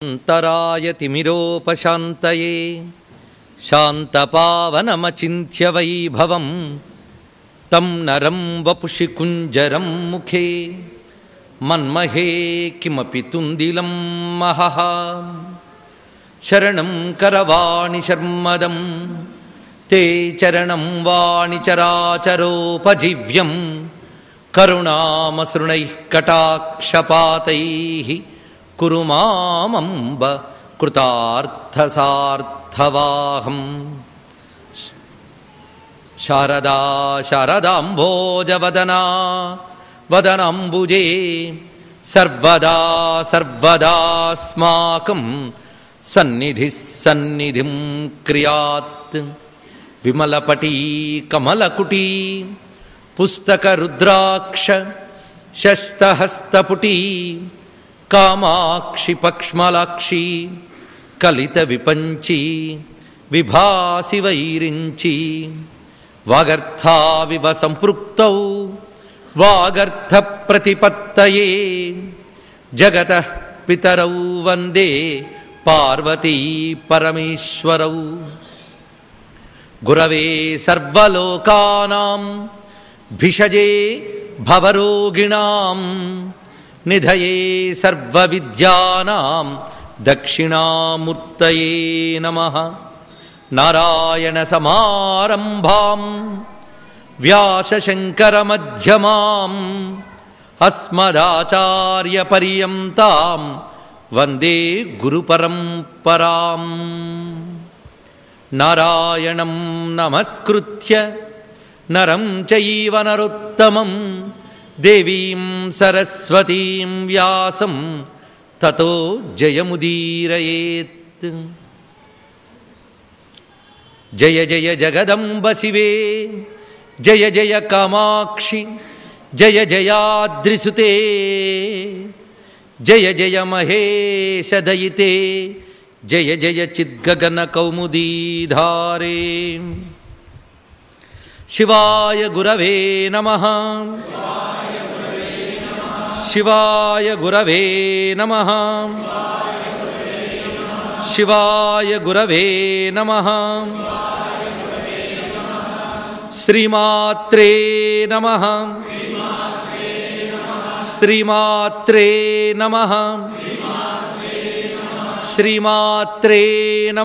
అంతరాయ తిమిరోపశాంతయే శాంతపావనమచింత్య వైభవం తం నరం వపుషి కుంజరం ముఖే మన్మహే కిమపి తుందిలం మహః శరణం కరవాణి శర్మదం తే చరణం వాణి చరాచరోపజీవ్యం కరుణామసృణైః కటాక్షపాతైः కురు మామంబ కృతార్థసార్థవాహం శారదా శారదాంభోజవదనా వదనాంబుజే సర్వదా సర్వదాస్మాకం సన్నిధి సన్నిధిం క్రియాత్ విమలపటీ కమలకుటీ పుస్తకరుద్రాక్ష శస్తహస్తపుటీ కామాక్షి పక్ష్మలాక్షి కలిత విపంచి విభాసి వైరించి వాగర్థావివ సంపృక్తౌ వాగర్థ ప్రతిపత్తయే జగత పితరౌ వందే పార్వతీ పరమేశ్వరౌ గురవే సర్వలోకానాం భిషజే భవరోగిణాం నిధయే సర్వవిద్యానాం దక్షిణామూర్తయే నమ నారాయణ సమారంభాం వ్యాసశంకరమధ్యమాం అస్మదాచార్యపర్యంతాం వందే గురుపరంపరాం నారాయణం నమస్కృత్య నరం చైవ నరోత్తమం దేవీం సరస్వతీం వ్యాసం తతో జయముదీరయేత్ జయ జయ జగదంబ శివే జయ జయ కామాక్షి జయ జయాద్రిసుతే జయ జయ మహేశదయితే జయ జయ చిద్గగన కౌముదీధారే శివాయ గురవే నమ శివాయ గురవే నమ శివాయ గురవే నమ శ్రీమాత్రే నమ శ్రీమాత్రే నమ శ్రీమాత్రే నమ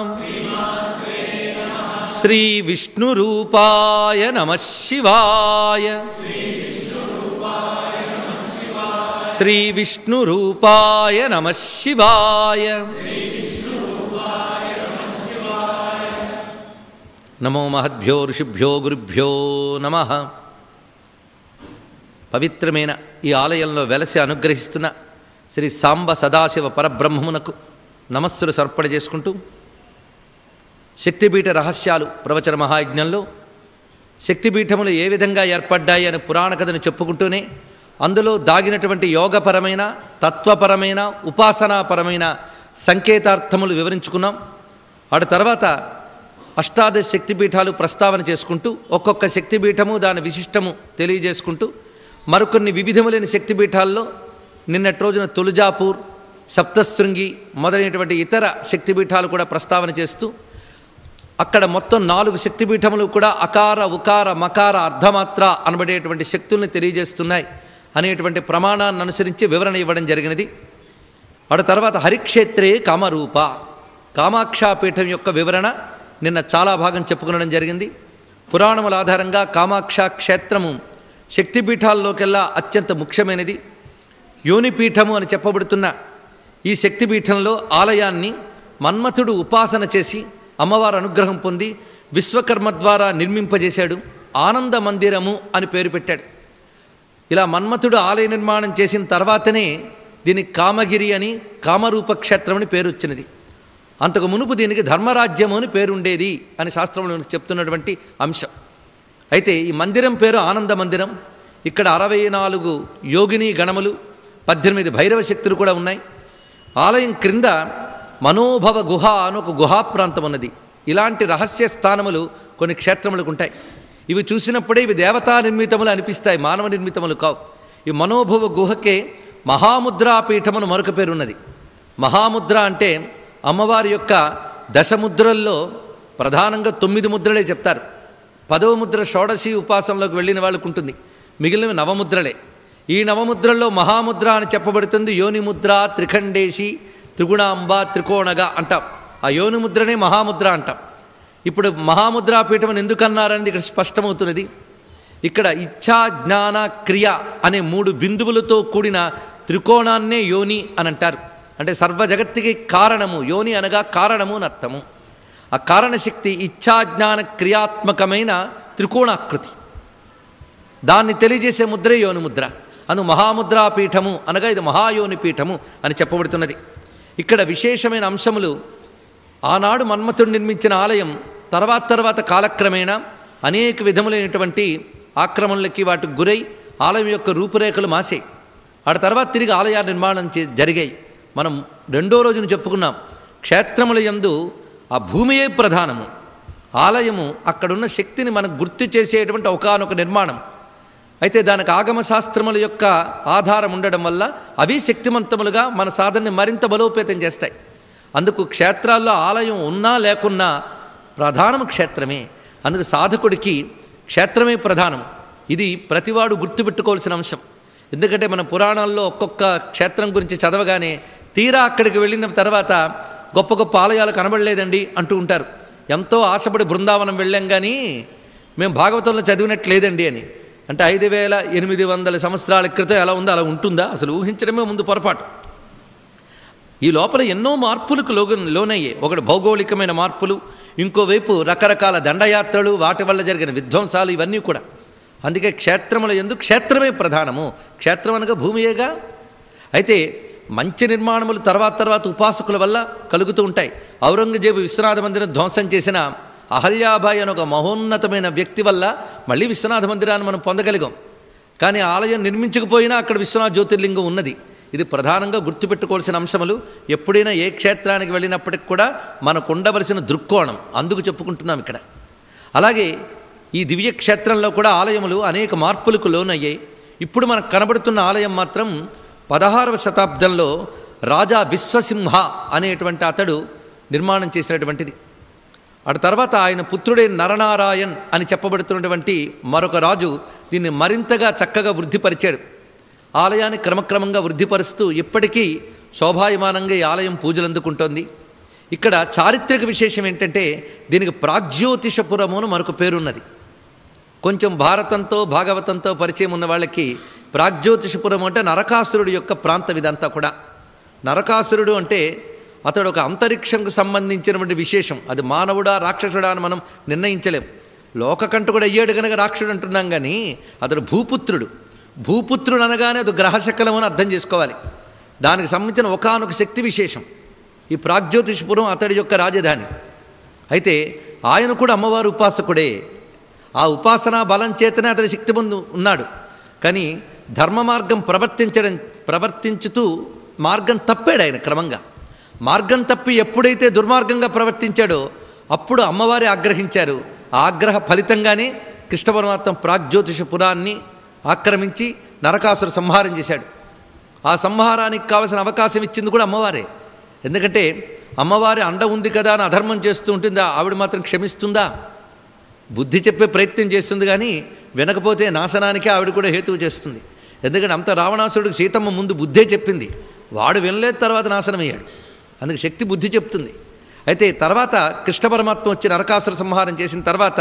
శ్రీ విష్ణురూపాయ నమ శివాయ శ్రీ విష్ణురూపాయ నమ శివాయ నమో మహద్భ్యో ఋషిభ్యో గురుభ్యో నమ పవిత్రమైన ఈ ఆలయంలో వెలసి అనుగ్రహిస్తున్న శ్రీ సాంబ సదాశివ పరబ్రహ్మమునకు నమస్సులు సమర్పణ చేసుకుంటూ శక్తిపీఠ రహస్యాలు ప్రవచన మహాయజ్ఞంలో శక్తిపీఠములు ఏ విధంగా ఏర్పడ్డాయి అనే పురాణ కథను చెప్పుకుంటూనే అందులో దాగినటువంటి యోగపరమైన తత్వపరమైన ఉపాసనాపరమైన సంకేతార్థములు వివరించుకున్నాం ఆడ తర్వాత అష్టాదశ శక్తిపీఠాలు ప్రస్తావన చేసుకుంటూ ఒక్కొక్క శక్తిపీఠము దాని విశిష్టము తెలియజేసుకుంటూ మరికొన్ని వివిధములైన శక్తిపీఠాల్లో నిన్నటి రోజున తులజాపూర్ సప్తశృంగి మొదలైనటువంటి ఇతర శక్తిపీఠాలు కూడా ప్రస్తావన చేస్తూ అక్కడ మొత్తం నాలుగు శక్తిపీఠములు కూడా అకార ఉకార మకార అర్ధమాత్ర అనబడేటువంటి శక్తుల్ని తెలియజేస్తున్నాయి అనేటువంటి ప్రమాణాన్ని అనుసరించి వివరణ ఇవ్వడం జరిగినది ఆడ తర్వాత హరిక్షేత్రే కామరూప కామాక్షాపీఠం యొక్క వివరణ నిన్న చాలా భాగం చెప్పుకునడం జరిగింది పురాణముల ఆధారంగా కామాక్ష క్షేత్రము శక్తిపీఠాల్లోకెల్లా అత్యంత ముఖ్యమైనది యోనిపీఠము అని చెప్పబడుతున్న ఈ శక్తిపీఠంలో ఆలయాన్ని మన్మథుడు ఉపాసన చేసి అమ్మవారు అనుగ్రహం పొంది విశ్వకర్మ ద్వారా నిర్మింపజేశాడు ఆనంద మందిరము అని పేరు పెట్టాడు ఇలా మన్మథుడు ఆలయ నిర్మాణం చేసిన తర్వాతనే దీనికి కామగిరి అని కామరూప క్షేత్రం అని పేరు వచ్చినది అంతకు మునుపు దీనికి ధర్మరాజ్యము అని పేరుండేది అని శాస్త్రంలో చెప్తున్నటువంటి అంశం అయితే ఈ మందిరం పేరు ఆనంద మందిరం ఇక్కడ అరవై నాలుగు యోగిని గణములు పద్దెనిమిది భైరవ శక్తులు కూడా ఉన్నాయి ఆలయం క్రింద మనోభవ గుహ అని ఒక గుహా ప్రాంతం ఉన్నది ఇలాంటి రహస్య స్థానములు కొన్ని క్షేత్రములకు ఉంటాయి ఇవి చూసినప్పుడే ఇవి దేవతా నిర్మితములు అనిపిస్తాయి మానవ నిర్మితములు కావు ఈ మనోభవ గుహకే మహాముద్రాపీఠమును మరొక పేరున్నది మహాముద్ర అంటే అమ్మవారి యొక్క దశముద్రల్లో ప్రధానంగా తొమ్మిది ముద్రలే చెప్తారు పదవ ముద్ర షోడశి ఉపాసనలోకి వెళ్ళిన వాళ్ళకు ఉంటుంది మిగిలినవి నవముద్రలే ఈ నవముద్రల్లో మహాముద్ర అని చెప్పబడుతుంది యోని ముద్ర త్రిఖండేశి త్రిగుణాంబ త్రికోణగా అంటాం ఆ యోని ముద్రనే మహాముద్ర అంటాం ఇప్పుడు మహాముద్రా పీఠం అని ఎందుకన్నారనేది ఇక్కడ స్పష్టమవుతున్నది ఇక్కడ ఇచ్ఛా జ్ఞాన క్రియ అనే మూడు బిందువులతో కూడిన త్రికోణాన్నే యోని అని అంటారు అంటే సర్వ జగత్తుకి కారణము యోని అనగా కారణము అని అర్థము ఆ కారణశక్తి ఇచ్ఛా జ్ఞాన క్రియాత్మకమైన త్రికోణాకృతి దాన్ని తెలియజేసే ముద్రే యోని ముద్ర అను మహాముద్రా పీఠము అనగా ఇది మహాయోని పీఠము అని చెప్పబడుతున్నది ఇక్కడ విశేషమైన అంశములు ఆనాడు మన్మథుడు నిర్మించిన ఆలయం తర్వాత తర్వాత కాలక్రమేణా అనేక విధములైనటువంటి ఆక్రమణలకి వాటికి గురై ఆలయం యొక్క రూపురేఖలు మాసాయి ఆ తర్వాత తిరిగి ఆలయ నిర్మాణం చే జరిగాయి మనం రెండో రోజున చెప్పుకున్నాం క్షేత్రముల యందు ఆ భూమియే ప్రధానము ఆలయము అక్కడున్న శక్తిని మనకు గుర్తు చేసేటువంటి ఒకానొక నిర్మాణం అయితే దానికి ఆగమ శాస్త్రముల యొక్క ఆధారం ఉండడం వల్ల అవి శక్తివంతములుగా మన సాధనని మరింత బలోపేతం చేస్తాయి అందుకు క్షేత్రాల్లో ఆలయం ఉన్నా లేకున్నా ప్రధానము క్షేత్రమే అందుకు సాధకుడికి క్షేత్రమే ప్రధానం ఇది ప్రతివాడు గుర్తుపెట్టుకోవాల్సిన అంశం ఎందుకంటే మన పురాణాల్లో ఒక్కొక్క క్షేత్రం గురించి చదవగానే తీరా అక్కడికి వెళ్ళిన తర్వాత గొప్ప గొప్ప ఆలయాలు కనబడలేదండి అంటూ ఉంటారు ఎంతో ఆశపడి బృందావనం వెళ్ళాం కానీ మేము భాగవతంలో చదివినట్లేదండి అని అంటే ఐదు వేల ఎనిమిది వందల సంవత్సరాల క్రితం ఎలా ఉందో అలా ఉంటుందా అసలు ఊహించడమే ముందు పొరపాటు ఈ లోపల ఎన్నో మార్పులకు లోగ లోనయ్యాయి ఒకటి భౌగోళికమైన మార్పులు ఇంకోవైపు రకరకాల దండయాత్రలు వాటి వల్ల జరిగిన విధ్వంసాలు ఇవన్నీ కూడా అందుకే క్షేత్రముల ఎందుకు క్షేత్రమే ప్రధానము క్షేత్రం అనగా భూమియేగా అయితే మంచి నిర్మాణములు తర్వాత తర్వాత ఉపాసకుల వల్ల కలుగుతూ ఉంటాయి ఔరంగజేబు విశ్వనాథ మందిరం ధ్వంసం చేసిన అహల్యాబాయి అని ఒక మహోన్నతమైన వ్యక్తి వల్ల మళ్ళీ విశ్వనాథ మందిరాన్ని మనం పొందగలిగాం కానీ ఆలయం నిర్మించకపోయినా అక్కడ విశ్వనాథ జ్యోతిర్లింగం ఉన్నది ఇది ప్రధానంగా గుర్తుపెట్టుకోవాల్సిన అంశములు ఎప్పుడైనా ఏ క్షేత్రానికి వెళ్ళినప్పటికి కూడా మనకు ఉండవలసిన దృక్కోణం అందుకు చెప్పుకుంటున్నాం ఇక్కడ అలాగే ఈ దివ్య క్షేత్రంలో కూడా ఆలయములు అనేక మార్పులకు లోనయ్యాయి ఇప్పుడు మనకు కనబడుతున్న ఆలయం మాత్రం పదహారవ శతాబ్దంలో రాజా విశ్వసింహ అనేటువంటి అతడు నిర్మాణం చేసినటువంటిది అటు తర్వాత ఆయన పుత్రుడే నరనారాయణ్ అని చెప్పబడుతున్నటువంటి మరొక రాజు దీన్ని మరింతగా చక్కగా వృద్ధిపరిచాడు ఆలయాన్ని క్రమక్రమంగా వృద్ధిపరుస్తూ ఇప్పటికీ శోభాయమానంగా ఈ ఆలయం పూజలు అందుకుంటోంది ఇక్కడ చారిత్రక విశేషం ఏంటంటే దీనికి ప్రాగ్జ్యోతిషపురము అని మరొక పేరున్నది కొంచెం భారతంతో భాగవతంతో పరిచయం ఉన్న వాళ్ళకి ప్రాగ్జ్యోతిషపురం అంటే నరకాసురుడు యొక్క ప్రాంతం ఇదంతా కూడా నరకాసురుడు అంటే అతడు ఒక అంతరిక్షంకు సంబంధించినటువంటి విశేషం అది మానవుడా రాక్షసుడా అని మనం నిర్ణయించలేం లోకకంటకుడు అయ్యాడు కనుక రాక్షసుడు అంటున్నాం కానీ అతడు భూపుత్రుడు భూపుత్రుడు అనగానే అది గ్రహశకలం అని అర్థం చేసుకోవాలి దానికి సంబంధించిన ఒకానొక శక్తి విశేషం ఈ ప్రాగ్జ్యోతిషపురం అతడి యొక్క రాజధాని అయితే ఆయన కూడా అమ్మవారు ఉపాసకుడే ఆ ఉపాసనా బలం చేతనే అతని శక్తి ముందు ఉన్నాడు కానీ ధర్మ మార్గం ప్రవర్తించడం ప్రవర్తించుతూ మార్గం తప్పాడు ఆయన క్రమంగా మార్గం తప్పి ఎప్పుడైతే దుర్మార్గంగా ప్రవర్తించాడో అప్పుడు అమ్మవారి ఆగ్రహించారు ఆ ఆగ్రహ ఫలితంగానే కృష్ణ పరమాత్మ ప్రాగ్జ్యోతిష పురాన్ని ఆక్రమించి నరకాసురు సంహారం చేశాడు ఆ సంహారానికి కావలసిన అవకాశం ఇచ్చింది కూడా అమ్మవారే ఎందుకంటే అమ్మవారి అండ ఉంది కదా అని అధర్మం చేస్తూ ఉంటుందా ఆవిడ మాత్రం క్షమిస్తుందా బుద్ధి చెప్పే ప్రయత్నం చేస్తుంది కానీ వినకపోతే నాశనానికే ఆవిడ కూడా హేతువు చేస్తుంది ఎందుకంటే అంత రావణాసురుడికి సీతమ్మ ముందు బుద్ధే చెప్పింది వాడు వినలేదు తర్వాత నాశనమయ్యాడు అందుకు శక్తి బుద్ధి చెప్తుంది అయితే తర్వాత కృష్ణ పరమాత్మ వచ్చి నరకాసుర సంహారం చేసిన తర్వాత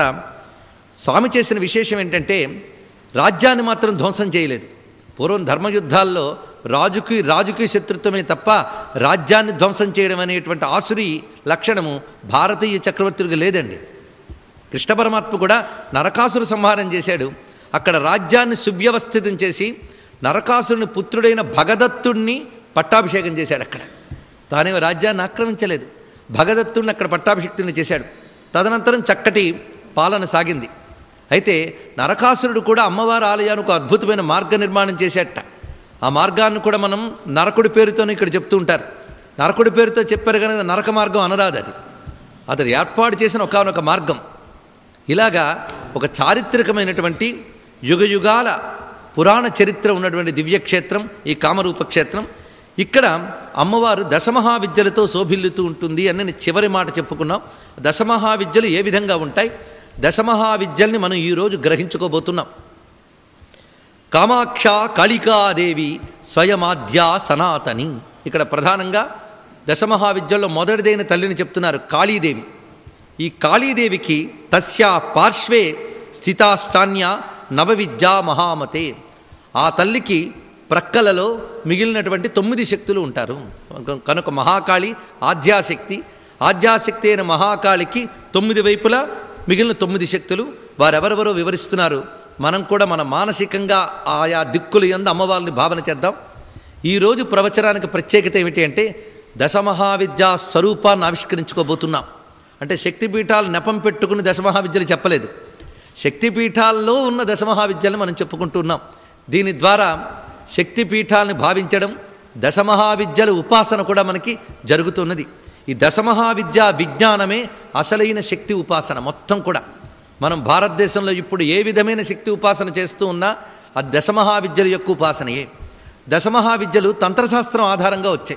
స్వామి చేసిన విశేషం ఏంటంటే రాజ్యాన్ని మాత్రం ధ్వంసం చేయలేదు పూర్వం ధర్మయుద్ధాల్లో రాజుకి రాజుకి శత్రుత్వమే తప్ప రాజ్యాన్ని ధ్వంసం చేయడం అనేటువంటి ఆసురి లక్షణము భారతీయ చక్రవర్తులకు లేదండి కృష్ణ పరమాత్మ కూడా నరకాసురు సంహారం చేశాడు అక్కడ రాజ్యాన్ని సువ్యవస్థితం చేసి నరకాసురుని పుత్రుడైన భగదత్తుణ్ణి పట్టాభిషేకం చేశాడు అక్కడ తానే రాజ్యాన్ని ఆక్రమించలేదు భగదత్తుడిని అక్కడ పట్టాభిషిక్తుని చేశాడు తదనంతరం చక్కటి పాలన సాగింది అయితే నరకాసురుడు కూడా అమ్మవారి ఆలయానికి ఒక అద్భుతమైన మార్గ నిర్మాణం చేసేట ఆ మార్గాన్ని కూడా మనం నరకుడి పేరుతోనే ఇక్కడ చెప్తూ ఉంటారు నరకుడి పేరుతో చెప్పారు కనుక నరక మార్గం అనరాదు అది అతడు ఏర్పాటు చేసిన ఒకనొక మార్గం ఇలాగా ఒక చారిత్రకమైనటువంటి యుగయుగాల పురాణ చరిత్ర ఉన్నటువంటి దివ్యక్షేత్రం ఈ కామరూప క్షేత్రం ఇక్కడ అమ్మవారు దశమహావిద్యలతో శోభిల్లుతూ ఉంటుంది అని నేను చివరి మాట చెప్పుకున్నాం దశమహావిద్యలు ఏ విధంగా ఉంటాయి దశమహావిద్యల్ని మనం ఈరోజు గ్రహించుకోబోతున్నాం కామాక్ష కాళికాదేవి స్వయమాద్యా సనాతని ఇక్కడ ప్రధానంగా దశమహావిద్యల్లో మొదటిదైన తల్లిని చెప్తున్నారు కాళీదేవి ఈ కాళీదేవికి తస్యా పార్శ్వే స్థితాష్టాన్య నవవిద్యా మహామతే ఆ తల్లికి ప్రక్కలలో మిగిలినటువంటి తొమ్మిది శక్తులు ఉంటారు కనుక మహాకాళి ఆద్యాశక్తి ఆద్యాశక్తి అయిన మహాకాళికి తొమ్మిది వైపులా మిగిలిన తొమ్మిది శక్తులు వారెవరెవరో వివరిస్తున్నారు మనం కూడా మన మానసికంగా ఆయా దిక్కులు ఎందు అమ్మవారిని భావన చేద్దాం ఈరోజు ప్రవచనానికి ప్రత్యేకత ఏమిటి అంటే దశమహావిద్యా స్వరూపాన్ని ఆవిష్కరించుకోబోతున్నాం అంటే శక్తిపీఠాలు నెపం పెట్టుకుని దశమహావిద్యలు చెప్పలేదు శక్తిపీఠాల్లో ఉన్న దశమహావిద్యలను మనం చెప్పుకుంటున్నాం దీని ద్వారా శక్తిపీఠాలను భావించడం దశమహావిద్యల ఉపాసన కూడా మనకి జరుగుతున్నది ఈ దశమహావిద్యా విజ్ఞానమే అసలైన శక్తి ఉపాసన మొత్తం కూడా మనం భారతదేశంలో ఇప్పుడు ఏ విధమైన శక్తి ఉపాసన చేస్తూ ఉన్నా ఆ దశమహావిద్యల యొక్క ఉపాసనయే దశమహావిద్యలు తంత్రశాస్త్రం ఆధారంగా వచ్చాయి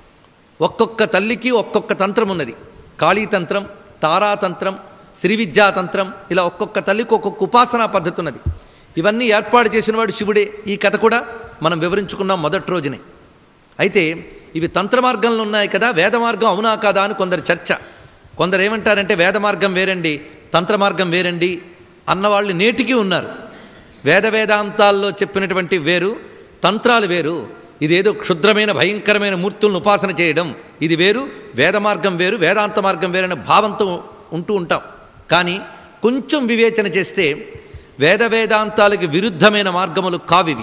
ఒక్కొక్క తల్లికి ఒక్కొక్క తంత్రం ఉన్నది కాళీతంత్రం తారాతంత్రం శ్రీ విద్యాతంత్రం ఇలా ఒక్కొక్క తల్లికి ఒక్కొక్క ఉపాసనా పద్ధతి ఉన్నది ఇవన్నీ ఏర్పాటు చేసినవాడు శివుడే ఈ కథ కూడా మనం వివరించుకున్నాం మొదటి రోజునే అయితే ఇవి తంత్ర మార్గంలో ఉన్నాయి కదా వేద మార్గం అవునా కాదా అని కొందరు చర్చ కొందరు ఏమంటారంటే వేద మార్గం వేరండి తంత్ర మార్గం వేరండి అన్నవాళ్ళు నేటికి ఉన్నారు వేద వేదాంతాల్లో చెప్పినటువంటి వేరు తంత్రాలు వేరు ఇదేదో క్షుద్రమైన భయంకరమైన మూర్తులను ఉపాసన చేయడం ఇది వేరు వేద మార్గం వేరు వేదాంత మార్గం వేరనే భావంతో ఉంటూ ఉంటాం కానీ కొంచెం వివేచన చేస్తే వేద వేదాంతాలకి విరుద్ధమైన మార్గములు కావివి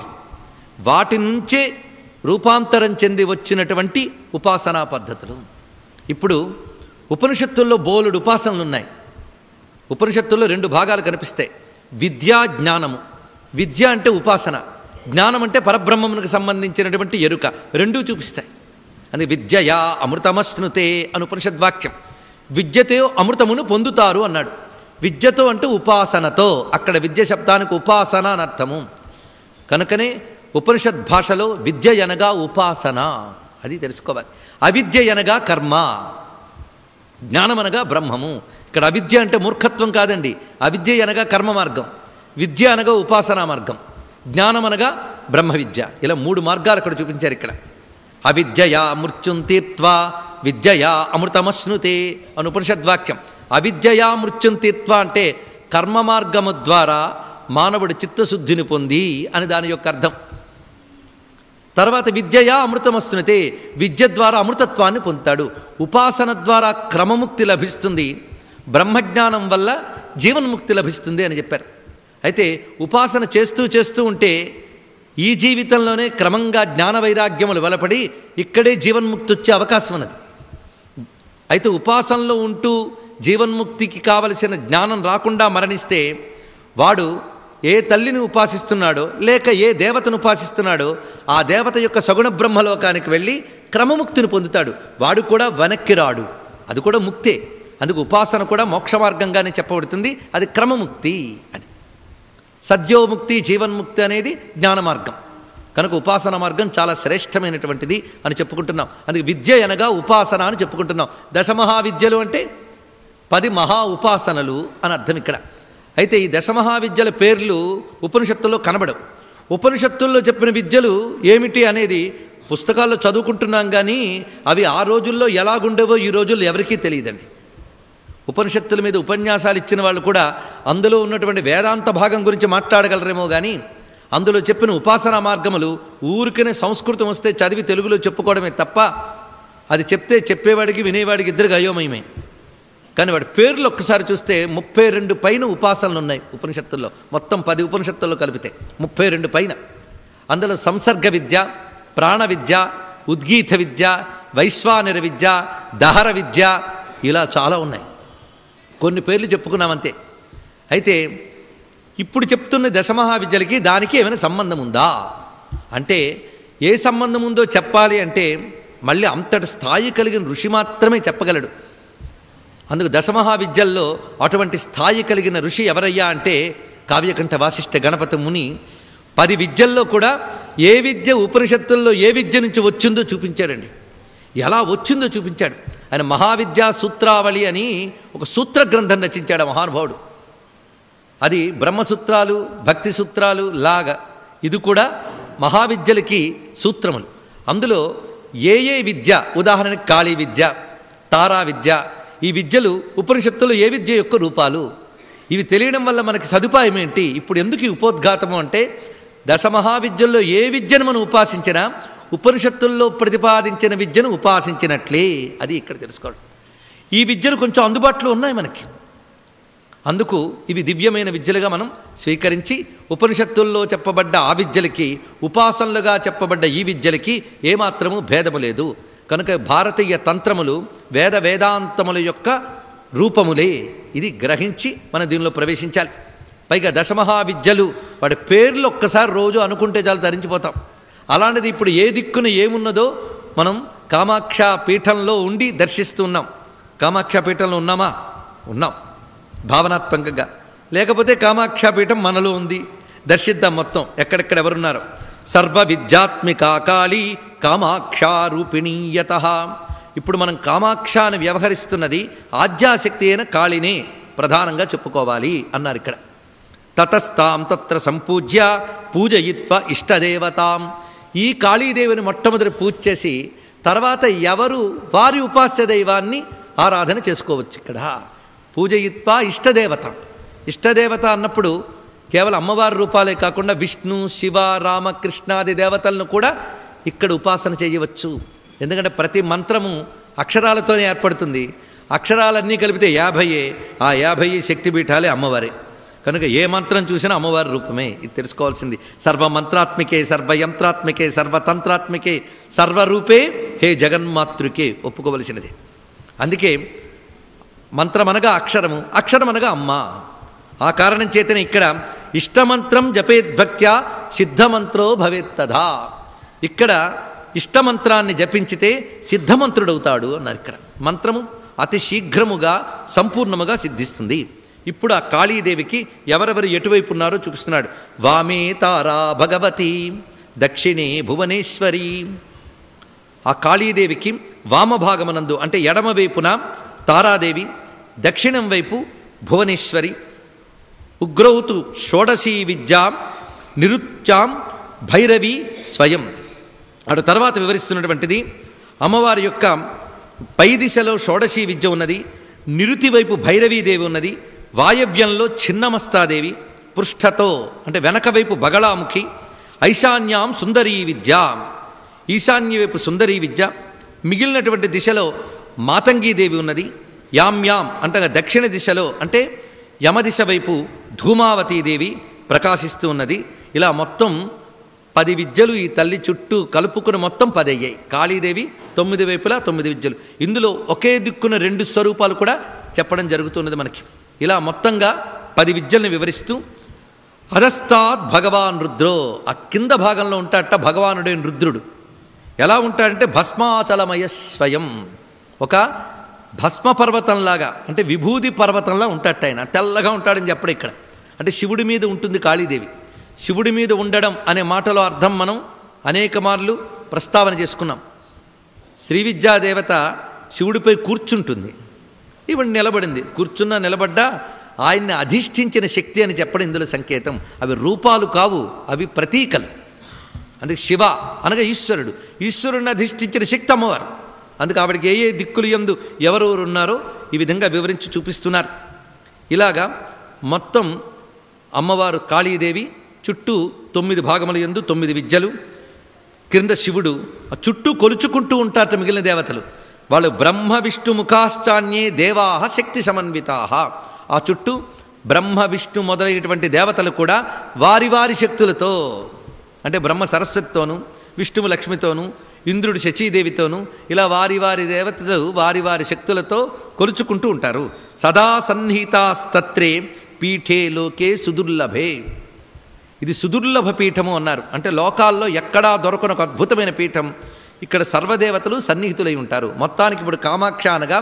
వాటి నుంచే రూపాంతరం చెంది వచ్చినటువంటి ఉపాసనా పద్ధతులు ఇప్పుడు ఉపనిషత్తుల్లో బోలుడు ఉపాసనలు ఉన్నాయి ఉపనిషత్తుల్లో రెండు భాగాలు కనిపిస్తాయి విద్యా జ్ఞానము విద్య అంటే ఉపాసన జ్ఞానం అంటే పరబ్రహ్మమునికి సంబంధించినటువంటి ఎరుక రెండూ చూపిస్తాయి అది విద్యయా అమృతమశ్నుతే అని ఉపనిషద్వాక్యం విద్యతో అమృతమును పొందుతారు అన్నాడు విద్యతో అంటే ఉపాసనతో అక్కడ విద్య శబ్దానికి ఉపాసన అని అర్థము కనుకనే ఉపనిషద్ భాషలో విద్య అనగా ఉపాసన అది తెలుసుకోవాలి అవిద్య అనగా కర్మ జ్ఞానం అనగా బ్రహ్మము ఇక్కడ అవిద్య అంటే మూర్ఖత్వం కాదండి అవిద్య అనగా కర్మ మార్గం విద్య అనగా ఉపాసనా మార్గం జ్ఞానం అనగా బ్రహ్మ విద్య ఇలా మూడు మార్గాలు అక్కడ చూపించారు ఇక్కడ అవిద్యయా మృత్యుం తీర్త్వా విద్యయా అమృతమశ్నుతే అని ఉపనిషద్వాక్యం అవిద్యయా మృత్యుం తీర్త్వా అంటే కర్మ మార్గము ద్వారా మానవుడు చిత్తశుద్ధిని పొంది అని దాని యొక్క అర్థం తర్వాత విద్యయా అమృతమస్తునతే విద్య ద్వారా అమృతత్వాన్ని పొందుతాడు ఉపాసన ద్వారా క్రమముక్తి లభిస్తుంది బ్రహ్మజ్ఞానం వల్ల జీవన్ముక్తి లభిస్తుంది అని చెప్పారు అయితే ఉపాసన చేస్తూ చేస్తూ ఉంటే ఈ జీవితంలోనే క్రమంగా జ్ఞాన వైరాగ్యములు వెలపడి ఇక్కడే జీవన్ముక్తి వచ్చే అవకాశం ఉన్నది అయితే ఉపాసనలో ఉంటూ జీవన్ముక్తికి కావలసిన జ్ఞానం రాకుండా మరణిస్తే వాడు ఏ తల్లిని ఉపాసిస్తున్నాడో లేక ఏ దేవతను ఉపాసిస్తున్నాడో ఆ దేవత యొక్క సగుణ బ్రహ్మలోకానికి వెళ్ళి క్రమముక్తిని పొందుతాడు వాడు కూడా వెనక్కి రాడు అది కూడా ముక్తే అందుకు ఉపాసన కూడా మోక్ష మార్గంగానే చెప్పబడుతుంది అది క్రమముక్తి అది సద్యోముక్తి జీవన్ముక్తి అనేది జ్ఞాన మార్గం కనుక ఉపాసన మార్గం చాలా శ్రేష్టమైనటువంటిది అని చెప్పుకుంటున్నాం అందుకే విద్య అనగా ఉపాసన అని చెప్పుకుంటున్నాం దశమహావిద్యలు అంటే పది మహా ఉపాసనలు అని అర్థం ఇక్కడ అయితే ఈ దశమహావిద్యల పేర్లు ఉపనిషత్తుల్లో కనబడవు ఉపనిషత్తుల్లో చెప్పిన విద్యలు ఏమిటి అనేది పుస్తకాల్లో చదువుకుంటున్నాం కానీ అవి ఆ రోజుల్లో ఎలాగుండేవో ఈ రోజుల్లో ఎవరికీ తెలియదండి ఉపనిషత్తుల మీద ఉపన్యాసాలు ఇచ్చిన వాళ్ళు కూడా అందులో ఉన్నటువంటి వేదాంత భాగం గురించి మాట్లాడగలరేమో కానీ అందులో చెప్పిన ఉపాసనా మార్గములు ఊరికనే సంస్కృతం వస్తే చదివి తెలుగులో చెప్పుకోవడమే తప్ప అది చెప్తే చెప్పేవాడికి వినేవాడికి ఇద్దరికి అయోమయమే కానీ వాడి పేర్లు ఒక్కసారి చూస్తే ముప్పై రెండు పైన ఉపాసనలు ఉన్నాయి ఉపనిషత్తుల్లో మొత్తం పది ఉపనిషత్తుల్లో కలిపితే ముప్పై రెండు పైన అందులో సంసర్గ విద్య ప్రాణ విద్య ఉద్గీత విద్య వైశ్వానర విద్య దహర విద్య ఇలా చాలా ఉన్నాయి కొన్ని పేర్లు చెప్పుకున్నామంతే అయితే ఇప్పుడు చెప్తున్న దశమహావిద్యలకి దానికి ఏమైనా సంబంధం ఉందా అంటే ఏ సంబంధం ఉందో చెప్పాలి అంటే మళ్ళీ అంతటి స్థాయి కలిగిన ఋషి మాత్రమే చెప్పగలడు అందుకు దశమహావిద్యల్లో అటువంటి స్థాయి కలిగిన ఋషి ఎవరయ్యా అంటే కావ్యకంఠ వాసిష్ఠ గణపతి ముని పది విద్యల్లో కూడా ఏ విద్య ఉపనిషత్తుల్లో ఏ విద్య నుంచి వచ్చిందో చూపించాడండి ఎలా వచ్చిందో చూపించాడు ఆయన మహావిద్యా సూత్రావళి అని ఒక సూత్ర గ్రంథం రచించాడు ఆ మహానుభావుడు అది బ్రహ్మసూత్రాలు భక్తి సూత్రాలు లాగా ఇది కూడా మహావిద్యలకి సూత్రములు అందులో ఏ ఏ విద్య ఉదాహరణకి కాళీ విద్య తారా విద్య ఈ విద్యలు ఉపనిషత్తులు ఏ విద్య యొక్క రూపాలు ఇవి తెలియడం వల్ల మనకి సదుపాయం ఏంటి ఇప్పుడు ఎందుకు ఈ ఉపోద్ఘాతము అంటే దశమహావిద్యల్లో ఏ విద్యను మనం ఉపాసించినా ఉపనిషత్తుల్లో ప్రతిపాదించిన విద్యను ఉపాసించినట్లే అది ఇక్కడ తెలుసుకోవడం ఈ విద్యలు కొంచెం అందుబాటులో ఉన్నాయి మనకి అందుకు ఇవి దివ్యమైన విద్యలుగా మనం స్వీకరించి ఉపనిషత్తుల్లో చెప్పబడ్డ ఆ విద్యలకి ఉపాసనలుగా చెప్పబడ్డ ఈ విద్యలకి ఏమాత్రము భేదము లేదు కనుక భారతీయ తంత్రములు వేద వేదాంతముల యొక్క రూపములే ఇది గ్రహించి మనం దీనిలో ప్రవేశించాలి పైగా దశమహావిద్యలు వాడి పేర్లు ఒక్కసారి రోజు అనుకుంటే చాలు ధరించిపోతాం అలాంటిది ఇప్పుడు ఏ దిక్కున ఏమున్నదో మనం కామాక్ష పీఠంలో ఉండి దర్శిస్తున్నాం కామాక్ష పీఠంలో ఉన్నామా ఉన్నాం భావనాత్మకంగా లేకపోతే కామాక్షాపీఠం మనలో ఉంది దర్శిద్దాం మొత్తం ఎక్కడెక్కడ ఎవరున్నారు సర్వ విద్యాత్మిక కాళీ కామాక్షారూపిణీయత ఇప్పుడు మనం కామాక్ష అని వ్యవహరిస్తున్నది ఆద్యాశక్తి అయిన కాళినే ప్రధానంగా చెప్పుకోవాలి అన్నారు ఇక్కడ తతస్తాం తత్ర సంపూజ్య పూజయిత్వ ఇష్టదేవతాం ఈ కాళీదేవిని మొట్టమొదటి పూజ చేసి తర్వాత ఎవరు వారి ఉపాస్య దైవాన్ని ఆరాధన చేసుకోవచ్చు ఇక్కడ పూజయిత్వ ఇష్టదేవత ఇష్టదేవత అన్నప్పుడు కేవలం అమ్మవారి రూపాలే కాకుండా విష్ణు శివ రామ కృష్ణాది దేవతలను కూడా ఇక్కడ ఉపాసన చేయవచ్చు ఎందుకంటే ప్రతి మంత్రము అక్షరాలతోనే ఏర్పడుతుంది అక్షరాలన్నీ కలిపితే యాభైయే ఆ యాభై శక్తిపీఠాలే అమ్మవారే కనుక ఏ మంత్రం చూసినా అమ్మవారి రూపమే ఇది తెలుసుకోవాల్సింది సర్వమంత్రాత్మికే సర్వయంత్రాత్మికే సర్వతంత్రాత్మికే సర్వరూపే హే జగన్మాతృకే ఒప్పుకోవలసినది అందుకే మంత్రమనగా అక్షరము అక్షరమనగా అమ్మ ఆ కారణం చేతనే ఇక్కడ ఇష్టమంత్రం జపేద్భక్త్యా సిద్ధమంత్రో భవేత్తదా ఇక్కడ ఇష్టమంత్రాన్ని జపించితే సిద్ధమంత్రుడవుతాడు అన్నారు ఇక్కడ మంత్రము అతి శీఘ్రముగా సంపూర్ణముగా సిద్ధిస్తుంది ఇప్పుడు ఆ కాళీదేవికి ఎవరెవరు ఎటువైపు ఉన్నారో చూపిస్తున్నాడు వామే తారా భగవతి దక్షిణే భువనేశ్వరి ఆ కాళీదేవికి వామభాగమనందు అంటే ఎడమ వైపున తారాదేవి దక్షిణం వైపు భువనేశ్వరి ఉగ్రౌతు షోడశీ విద్యాం నిరుత్యాం భైరవి స్వయం అటు తర్వాత వివరిస్తున్నటువంటిది అమ్మవారి యొక్క పై దిశలో షోడశీ విద్య ఉన్నది నిరుతి వైపు భైరవీదేవి ఉన్నది వాయవ్యంలో చిన్నమస్తాదేవి పృష్ఠతో అంటే వెనక వైపు బగళాముఖి ఐశాన్యాం సుందరీ విద్య ఈశాన్య వైపు సుందరీ విద్య మిగిలినటువంటి దిశలో మాతంగీదేవి ఉన్నది యాం యాం అంటే దక్షిణ దిశలో అంటే యమదిశ వైపు ధూమావతీదేవి ప్రకాశిస్తూ ఉన్నది ఇలా మొత్తం పది విద్యలు ఈ తల్లి చుట్టూ కలుపుకుని మొత్తం పది అయ్యాయి కాళీదేవి తొమ్మిది వైపులా తొమ్మిది విద్యలు ఇందులో ఒకే దిక్కున రెండు స్వరూపాలు కూడా చెప్పడం జరుగుతున్నది మనకి ఇలా మొత్తంగా పది విద్యల్ని వివరిస్తూ అధస్తాత్ భగవాన్ రుద్రో ఆ కింద భాగంలో ఉంటాడట భగవానుడైన రుద్రుడు ఎలా ఉంటాడంటే భస్మాచలమయ స్వయం ఒక భస్మ పర్వతంలాగా అంటే విభూది పర్వతంలా ఉంటాడట ఆయన తెల్లగా ఉంటాడని చెప్పడం ఇక్కడ అంటే శివుడి మీద ఉంటుంది కాళీదేవి శివుడి మీద ఉండడం అనే మాటలో అర్థం మనం అనేక మార్లు ప్రస్తావన చేసుకున్నాం శ్రీ విద్యాదేవత శివుడిపై కూర్చుంటుంది ఈవిడ నిలబడింది కూర్చున్నా నిలబడ్డా ఆయన్ని అధిష్ఠించిన శక్తి అని చెప్పడం ఇందులో సంకేతం అవి రూపాలు కావు అవి ప్రతీకలు అందుకే శివ అనగా ఈశ్వరుడు ఈశ్వరుని అధిష్ఠించిన శక్తి అమ్మవారు అందుకే ఆవిడకి ఏ ఏ దిక్కులు ఎందు ఎవరెవరు ఉన్నారో ఈ విధంగా వివరించి చూపిస్తున్నారు ఇలాగా మొత్తం అమ్మవారు కాళీదేవి చుట్టూ తొమ్మిది భాగముల ఎందు తొమ్మిది విద్యలు క్రింద శివుడు ఆ చుట్టూ కొలుచుకుంటూ ఉంటారట మిగిలిన దేవతలు వాళ్ళు బ్రహ్మ విష్ణు ముఖాశ్చాన్యే దేవాహ శక్తి సమన్వితాహ ఆ చుట్టూ బ్రహ్మ విష్ణు మొదలైనటువంటి దేవతలు కూడా వారి వారి శక్తులతో అంటే బ్రహ్మ సరస్వతితోనూ విష్ణువు లక్ష్మితోనూ ఇంద్రుడు శచీదేవితోనూ ఇలా వారి వారి దేవతలు వారి వారి శక్తులతో కొలుచుకుంటూ ఉంటారు సదా సన్నిహితాస్తత్రే పీఠే లోకే సుదుర్లభే ఇది సుదుర్లభ పీఠము అన్నారు అంటే లోకాల్లో ఎక్కడా దొరకని ఒక అద్భుతమైన పీఠం ఇక్కడ సర్వదేవతలు సన్నిహితులై ఉంటారు మొత్తానికి ఇప్పుడు కామాక్ష అనగా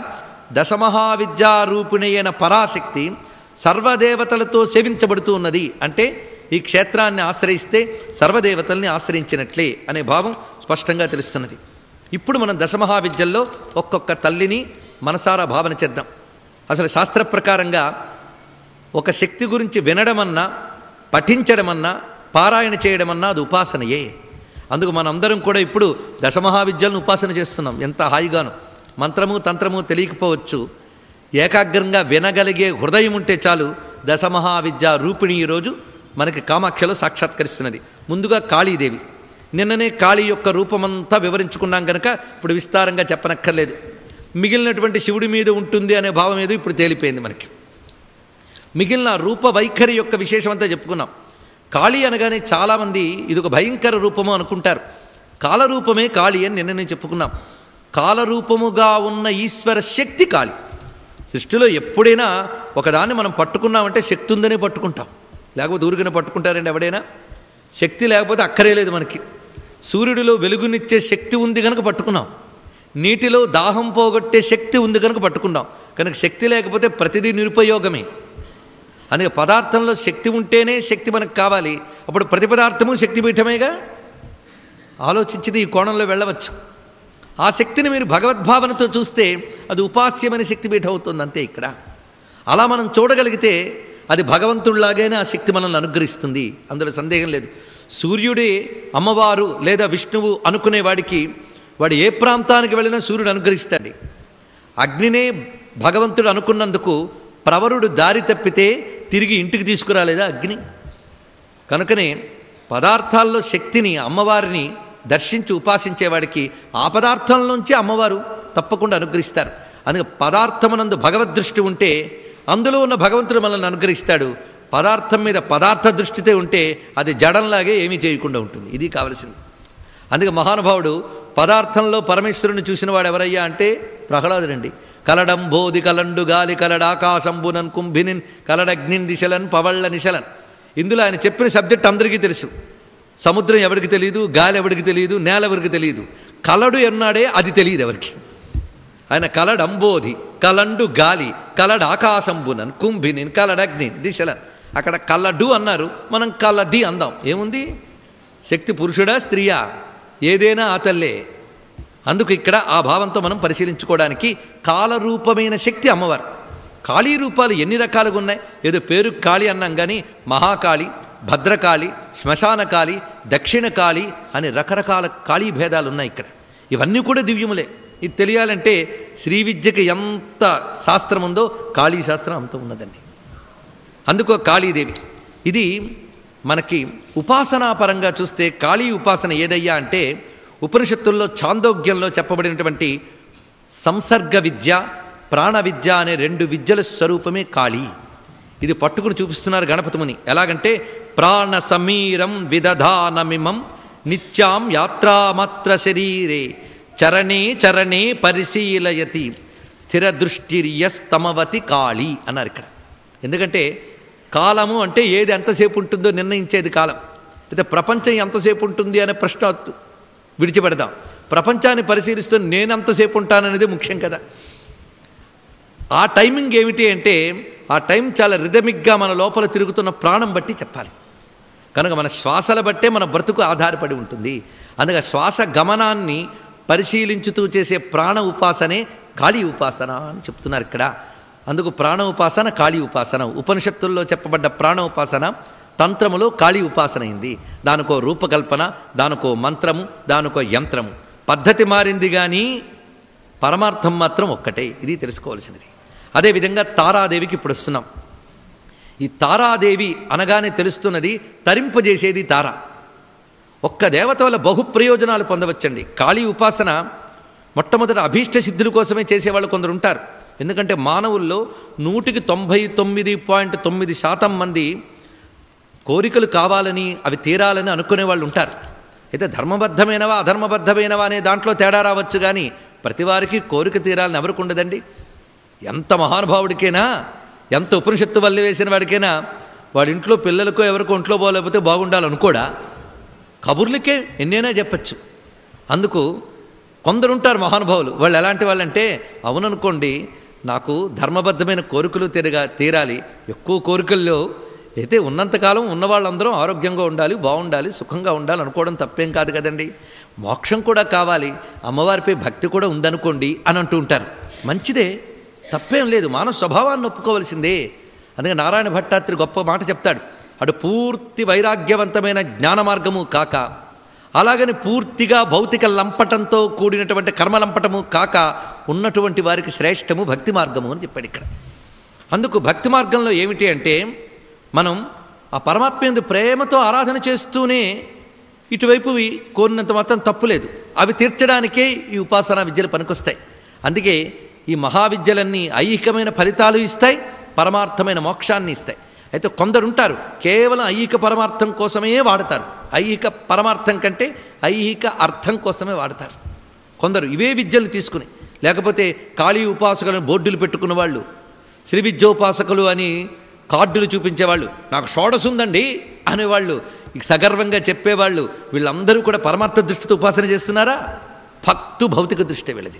దశమహావిద్యారూపిణి అయిన పరాశక్తి సర్వదేవతలతో సేవించబడుతూ ఉన్నది అంటే ఈ క్షేత్రాన్ని ఆశ్రయిస్తే సర్వదేవతల్ని ఆశ్రయించినట్లే అనే భావం స్పష్టంగా తెలుస్తున్నది ఇప్పుడు మనం దశమహావిద్యల్లో ఒక్కొక్క తల్లిని మనసారా భావన చేద్దాం అసలు శాస్త్ర ప్రకారంగా ఒక శక్తి గురించి వినడమన్నా పఠించడమన్నా పారాయణ చేయడమన్నా అది ఉపాసనయే అందుకు మనందరం కూడా ఇప్పుడు దశమహావిద్యలను ఉపాసన చేస్తున్నాం ఎంత హాయిగాను మంత్రము తంత్రము తెలియకపోవచ్చు ఏకాగ్రంగా వినగలిగే హృదయం ఉంటే చాలు దశమహావిద్య రూపిణి ఈరోజు మనకి కామాఖ్యలో సాక్షాత్కరిస్తున్నది ముందుగా కాళీదేవి నిన్ననే కాళీ యొక్క రూపమంతా వివరించుకున్నాం కనుక ఇప్పుడు విస్తారంగా చెప్పనక్కర్లేదు మిగిలినటువంటి శివుడి మీద ఉంటుంది అనే భావం ఏదో ఇప్పుడు తేలిపోయింది మనకి మిగిలిన రూప వైఖరి యొక్క విశేషం అంతా చెప్పుకున్నాం కాళీ అనగానే చాలామంది ఇది ఒక భయంకర రూపము అనుకుంటారు కాలరూపమే కాళీ అని నిన్న నేను చెప్పుకున్నాం కాలరూపముగా ఉన్న ఈశ్వర శక్తి కాళీ సృష్టిలో ఎప్పుడైనా ఒకదాన్ని మనం పట్టుకున్నామంటే శక్తి ఉందనే పట్టుకుంటాం లేకపోతే ఊరికనే పట్టుకుంటారండి ఎవడైనా శక్తి లేకపోతే అక్కరే లేదు మనకి సూర్యుడిలో వెలుగునిచ్చే శక్తి ఉంది కనుక పట్టుకున్నాం నీటిలో దాహం పోగొట్టే శక్తి ఉంది కనుక పట్టుకున్నాం కనుక శక్తి లేకపోతే ప్రతిదీ నిరుపయోగమే అందుకే పదార్థంలో శక్తి ఉంటేనే శక్తి మనకు కావాలి అప్పుడు ప్రతి పదార్థము శక్తిపీఠమేగా ఆలోచించింది ఈ కోణంలో వెళ్ళవచ్చు ఆ శక్తిని మీరు భగవద్భావనతో చూస్తే అది ఉపాస్యమైన శక్తిపీఠం అవుతుంది అంతే ఇక్కడ అలా మనం చూడగలిగితే అది భగవంతుడిలాగానే ఆ శక్తి మనల్ని అనుగ్రహిస్తుంది అందులో సందేహం లేదు సూర్యుడే అమ్మవారు లేదా విష్ణువు అనుకునేవాడికి వాడు ఏ ప్రాంతానికి వెళ్ళినా సూర్యుడు అనుగ్రహిస్తాడు అగ్నినే భగవంతుడు అనుకున్నందుకు ప్రవరుడు దారి తప్పితే తిరిగి ఇంటికి తీసుకురాలేదా అగ్ని కనుకనే పదార్థాల్లో శక్తిని అమ్మవారిని దర్శించి ఉపాసించేవాడికి ఆ పదార్థంలోంచి అమ్మవారు తప్పకుండా అనుగ్రహిస్తారు అందుకే పదార్థమునందు భగవద్దృష్టి ఉంటే అందులో ఉన్న భగవంతుడు మనల్ని అనుగ్రహిస్తాడు పదార్థం మీద పదార్థ దృష్టితే ఉంటే అది జడంలాగే ఏమీ చేయకుండా ఉంటుంది ఇది కావలసింది అందుకే మహానుభావుడు పదార్థంలో పరమేశ్వరుని చూసిన వాడు ఎవరయ్యా అంటే ప్రహ్లాదుడండి కలడం బోధి కలండు గాలి కలడాకాశంబునన్ కుంభినిన్ కలడగ్నిన్ దిశలన్ పవళ్ళ నిశలన్ ఇందులో ఆయన చెప్పిన సబ్జెక్ట్ అందరికీ తెలుసు సముద్రం ఎవరికి తెలియదు గాలి ఎవరికి తెలియదు నేల ఎవరికి తెలియదు కలడు ఎన్నాడే అది తెలియదు ఎవరికి ఆయన కలడంబోధి కలండు గాలి కలడు ఆకాశంబునన్ కుంభినిన్ కలడగ్ని దిశలన్ అక్కడ కలడు అన్నారు మనం కలది అందాం ఏముంది శక్తి పురుషుడా స్త్రీయా ఏదైనా ఆ తల్లే అందుకు ఇక్కడ ఆ భావంతో మనం పరిశీలించుకోవడానికి కాలరూపమైన శక్తి అమ్మవారు కాళీ రూపాలు ఎన్ని రకాలుగా ఉన్నాయి ఏదో పేరు కాళీ అన్నాం కానీ మహాకాళి భద్రకాళి శ్మశానకాళి దక్షిణకాళి అని రకరకాల కాళీ భేదాలు ఉన్నాయి ఇక్కడ ఇవన్నీ కూడా దివ్యములే ఇది తెలియాలంటే శ్రీ విద్యకి ఎంత శాస్త్రం ఉందో కాళీ శాస్త్రం అంత ఉన్నదండి అందుకో కాళీదేవి ఇది మనకి ఉపాసనాపరంగా చూస్తే కాళీ ఉపాసన ఏదయ్యా అంటే ఉపనిషత్తుల్లో చాందోగ్యంలో చెప్పబడినటువంటి సంసర్గ విద్య ప్రాణ విద్య అనే రెండు విద్యల స్వరూపమే కాళీ ఇది పట్టుకుని చూపిస్తున్నారు గణపతిముని ఎలాగంటే ప్రాణ సమీరం విదధానమిమం నిత్యాం యాత్రామత్ర శరీరే చరణే చరణే పరిశీలయతి స్థిర దృష్టిర్యస్తమవతి కాళీ అన్నారు ఇక్కడ ఎందుకంటే కాలము అంటే ఏది ఎంతసేపు ఉంటుందో నిర్ణయించేది కాలం అయితే ప్రపంచం ఎంతసేపు ఉంటుంది అనే ప్రశ్న విడిచిపెడదాం ప్రపంచాన్ని పరిశీలిస్తూ నేను ఎంతసేపు ఉంటాననేది ముఖ్యం కదా ఆ టైమింగ్ ఏమిటి అంటే ఆ టైం చాలా రిథమిక్గా మన లోపల తిరుగుతున్న ప్రాణం బట్టి చెప్పాలి కనుక మన శ్వాసల బట్టే మన బ్రతుకు ఆధారపడి ఉంటుంది అందుకే శ్వాస గమనాన్ని పరిశీలించుతూ చేసే ప్రాణ ఉపాసనే కాళీ ఉపాసన అని చెప్తున్నారు ఇక్కడ అందుకు ప్రాణ ఉపాసన కాళీ ఉపాసన ఉపనిషత్తుల్లో చెప్పబడ్డ ప్రాణ ఉపాసన తంత్రములో కాళీ ఉపాసన అయింది దానికో రూపకల్పన దానికో మంత్రము దానికో యంత్రము పద్ధతి మారింది కానీ పరమార్థం మాత్రం ఒక్కటే ఇది తెలుసుకోవాల్సినది అదేవిధంగా తారాదేవికి ఇప్పుడు వస్తున్నాం ఈ తారాదేవి అనగానే తెలుస్తున్నది తరింపజేసేది తార ఒక్క దేవత వల్ల బహు ప్రయోజనాలు పొందవచ్చండి కాళీ ఉపాసన మొట్టమొదట అభీష్ట సిద్ధుల కోసమే చేసేవాళ్ళు కొందరు ఉంటారు ఎందుకంటే మానవుల్లో నూటికి తొంభై తొమ్మిది పాయింట్ తొమ్మిది శాతం మంది కోరికలు కావాలని అవి తీరాలని అనుకునే వాళ్ళు ఉంటారు అయితే ధర్మబద్ధమైనవా అధర్మబద్ధమైనవా అనే దాంట్లో తేడా రావచ్చు కానీ ప్రతివారికి కోరిక తీరాలని ఎవరికి ఉండదండి ఎంత మహానుభావుడికైనా ఎంత ఉపనిషత్తు వల్ల వేసిన వాడికైనా వాడి ఇంట్లో పిల్లలకో ఎవరికో ఒంట్లో పోలేకపోతే బాగుండాలనుకోడా కబుర్లకే ఎన్నైనా చెప్పచ్చు అందుకు కొందరుంటారు మహానుభావులు వాళ్ళు ఎలాంటి వాళ్ళంటే అవుననుకోండి నాకు ధర్మబద్ధమైన కోరికలు తీరగా తీరాలి ఎక్కువ కోరికల్లో అయితే ఉన్నంతకాలం ఉన్న వాళ్ళందరం ఆరోగ్యంగా ఉండాలి బాగుండాలి సుఖంగా ఉండాలి అనుకోవడం తప్పేం కాదు కదండి మోక్షం కూడా కావాలి అమ్మవారిపై భక్తి కూడా ఉందనుకోండి అని అంటూ ఉంటారు మంచిదే తప్పేం లేదు మానవ స్వభావాన్ని ఒప్పుకోవలసిందే అందుకే నారాయణ భట్టాత్రి గొప్ప మాట చెప్తాడు అటు పూర్తి వైరాగ్యవంతమైన జ్ఞాన మార్గము కాక అలాగని పూర్తిగా భౌతిక లంపటంతో కూడినటువంటి కర్మ లంపటము కాక ఉన్నటువంటి వారికి శ్రేష్టము భక్తి మార్గము అని చెప్పాడు ఇక్కడ అందుకు భక్తి మార్గంలో ఏమిటి అంటే మనం ఆ పరమాత్మ యందు ప్రేమతో ఆరాధన చేస్తూనే ఇటువైపువి కోరినంత మాత్రం తప్పులేదు అవి తీర్చడానికే ఈ ఉపాసనా విద్యలు పనికొస్తాయి అందుకే ఈ మహావిద్యలన్నీ ఐహికమైన ఫలితాలు ఇస్తాయి పరమార్థమైన మోక్షాన్ని ఇస్తాయి అయితే కొందరుంటారు కేవలం ఐహిక పరమార్థం కోసమే వాడతారు ఐహిక పరమార్థం కంటే ఐహిక అర్థం కోసమే వాడతారు కొందరు ఇవే విద్యలు తీసుకుని లేకపోతే కాళీ ఉపాసకులను బోర్డులు పెట్టుకున్న వాళ్ళు శ్రీ విద్యోపాసకులు అని కార్డులు చూపించేవాళ్ళు నాకు షోడస్ ఉందండి అనేవాళ్ళు ఇక సగర్వంగా చెప్పేవాళ్ళు వీళ్ళందరూ కూడా పరమార్థ దృష్టితో ఉపాసన చేస్తున్నారా భక్తు భౌతిక దృష్టి వీళ్ళది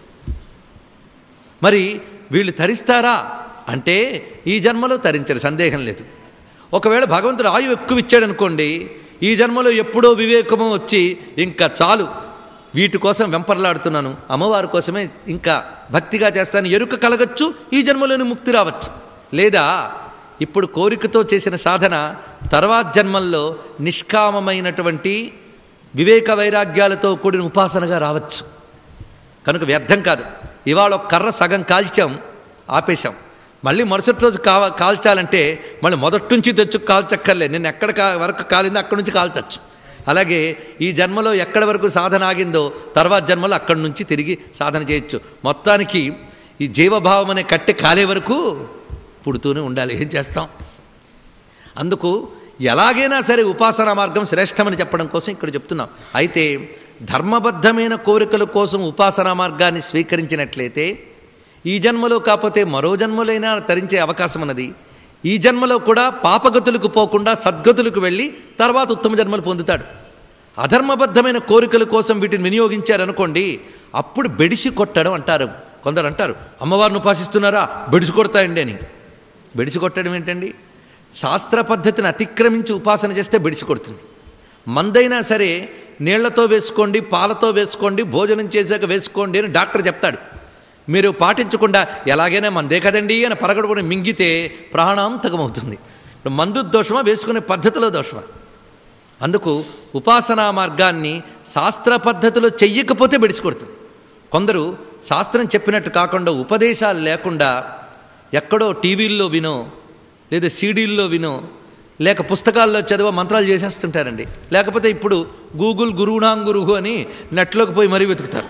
మరి వీళ్ళు తరిస్తారా అంటే ఈ జన్మలో తరించరు సందేహం లేదు ఒకవేళ భగవంతుడు ఆయువు ఎక్కువ ఇచ్చాడు అనుకోండి ఈ జన్మలో ఎప్పుడో వివేకము వచ్చి ఇంకా చాలు వీటి కోసం వెంపర్లాడుతున్నాను అమ్మవారి కోసమే ఇంకా భక్తిగా చేస్తాను ఎరుక కలగచ్చు ఈ జన్మలోని ముక్తి రావచ్చు లేదా ఇప్పుడు కోరికతో చేసిన సాధన తర్వాత జన్మల్లో నిష్కామమైనటువంటి వివేక వైరాగ్యాలతో కూడిన ఉపాసనగా రావచ్చు కనుక వ్యర్థం కాదు ఇవాళ ఒక కర్ర సగం కాల్చాం ఆపేశాం మళ్ళీ మరుసటి రోజు కావ కాల్చాలంటే మళ్ళీ మొదటి నుంచి తెచ్చు కాల్చక్కర్లే నేను ఎక్కడ కా వరకు కాలిందో అక్కడి నుంచి కాల్చచ్చు అలాగే ఈ జన్మలో ఎక్కడి వరకు సాధన ఆగిందో తర్వాత జన్మలో అక్కడి నుంచి తిరిగి సాధన చేయొచ్చు మొత్తానికి ఈ జీవభావం అనే కట్టె కాలే వరకు పుడుతూనే ఉండాలి ఏం చేస్తాం అందుకు ఎలాగైనా సరే ఉపాసనా మార్గం శ్రేష్టమని చెప్పడం కోసం ఇక్కడ చెప్తున్నాం అయితే ధర్మబద్ధమైన కోరికల కోసం ఉపాసనా మార్గాన్ని స్వీకరించినట్లయితే ఈ జన్మలో కాకపోతే మరో జన్మలైనా తరించే అవకాశం ఉన్నది ఈ జన్మలో కూడా పాపగతులకు పోకుండా సద్గతులకు వెళ్ళి తర్వాత ఉత్తమ జన్మలు పొందుతాడు అధర్మబద్ధమైన కోరికల కోసం వీటిని వినియోగించారనుకోండి అప్పుడు బెడిసి కొట్టడం అంటారు కొందరు అంటారు అమ్మవారిని ఉపాసిస్తున్నారా బెడిసి కొడతాయండి అని బెడిసి కొట్టడం ఏంటండి శాస్త్ర పద్ధతిని అతిక్రమించి ఉపాసన చేస్తే బెడిసి కొడుతుంది మందైనా సరే నీళ్లతో వేసుకోండి పాలతో వేసుకోండి భోజనం చేశాక వేసుకోండి అని డాక్టర్ చెప్తాడు మీరు పాటించకుండా ఎలాగైనా మందే కదండి అని పరగడుకుని మింగితే ప్రాణాంతకమవుతుంది ఇప్పుడు మందు దోషమా వేసుకునే పద్ధతిలో దోషమా అందుకు ఉపాసనా మార్గాన్ని శాస్త్ర పద్ధతిలో చెయ్యకపోతే బెడిసికొడుతుంది కొందరు శాస్త్రం చెప్పినట్టు కాకుండా ఉపదేశాలు లేకుండా ఎక్కడో టీవీల్లో వినో లేదా సీడీల్లో వినో లేక పుస్తకాల్లో చదివ మంత్రాలు చేసేస్తుంటారండి లేకపోతే ఇప్పుడు గూగుల్ గురువునాం గురువు అని నెట్లోకి పోయి మరీ వెతుకుతారు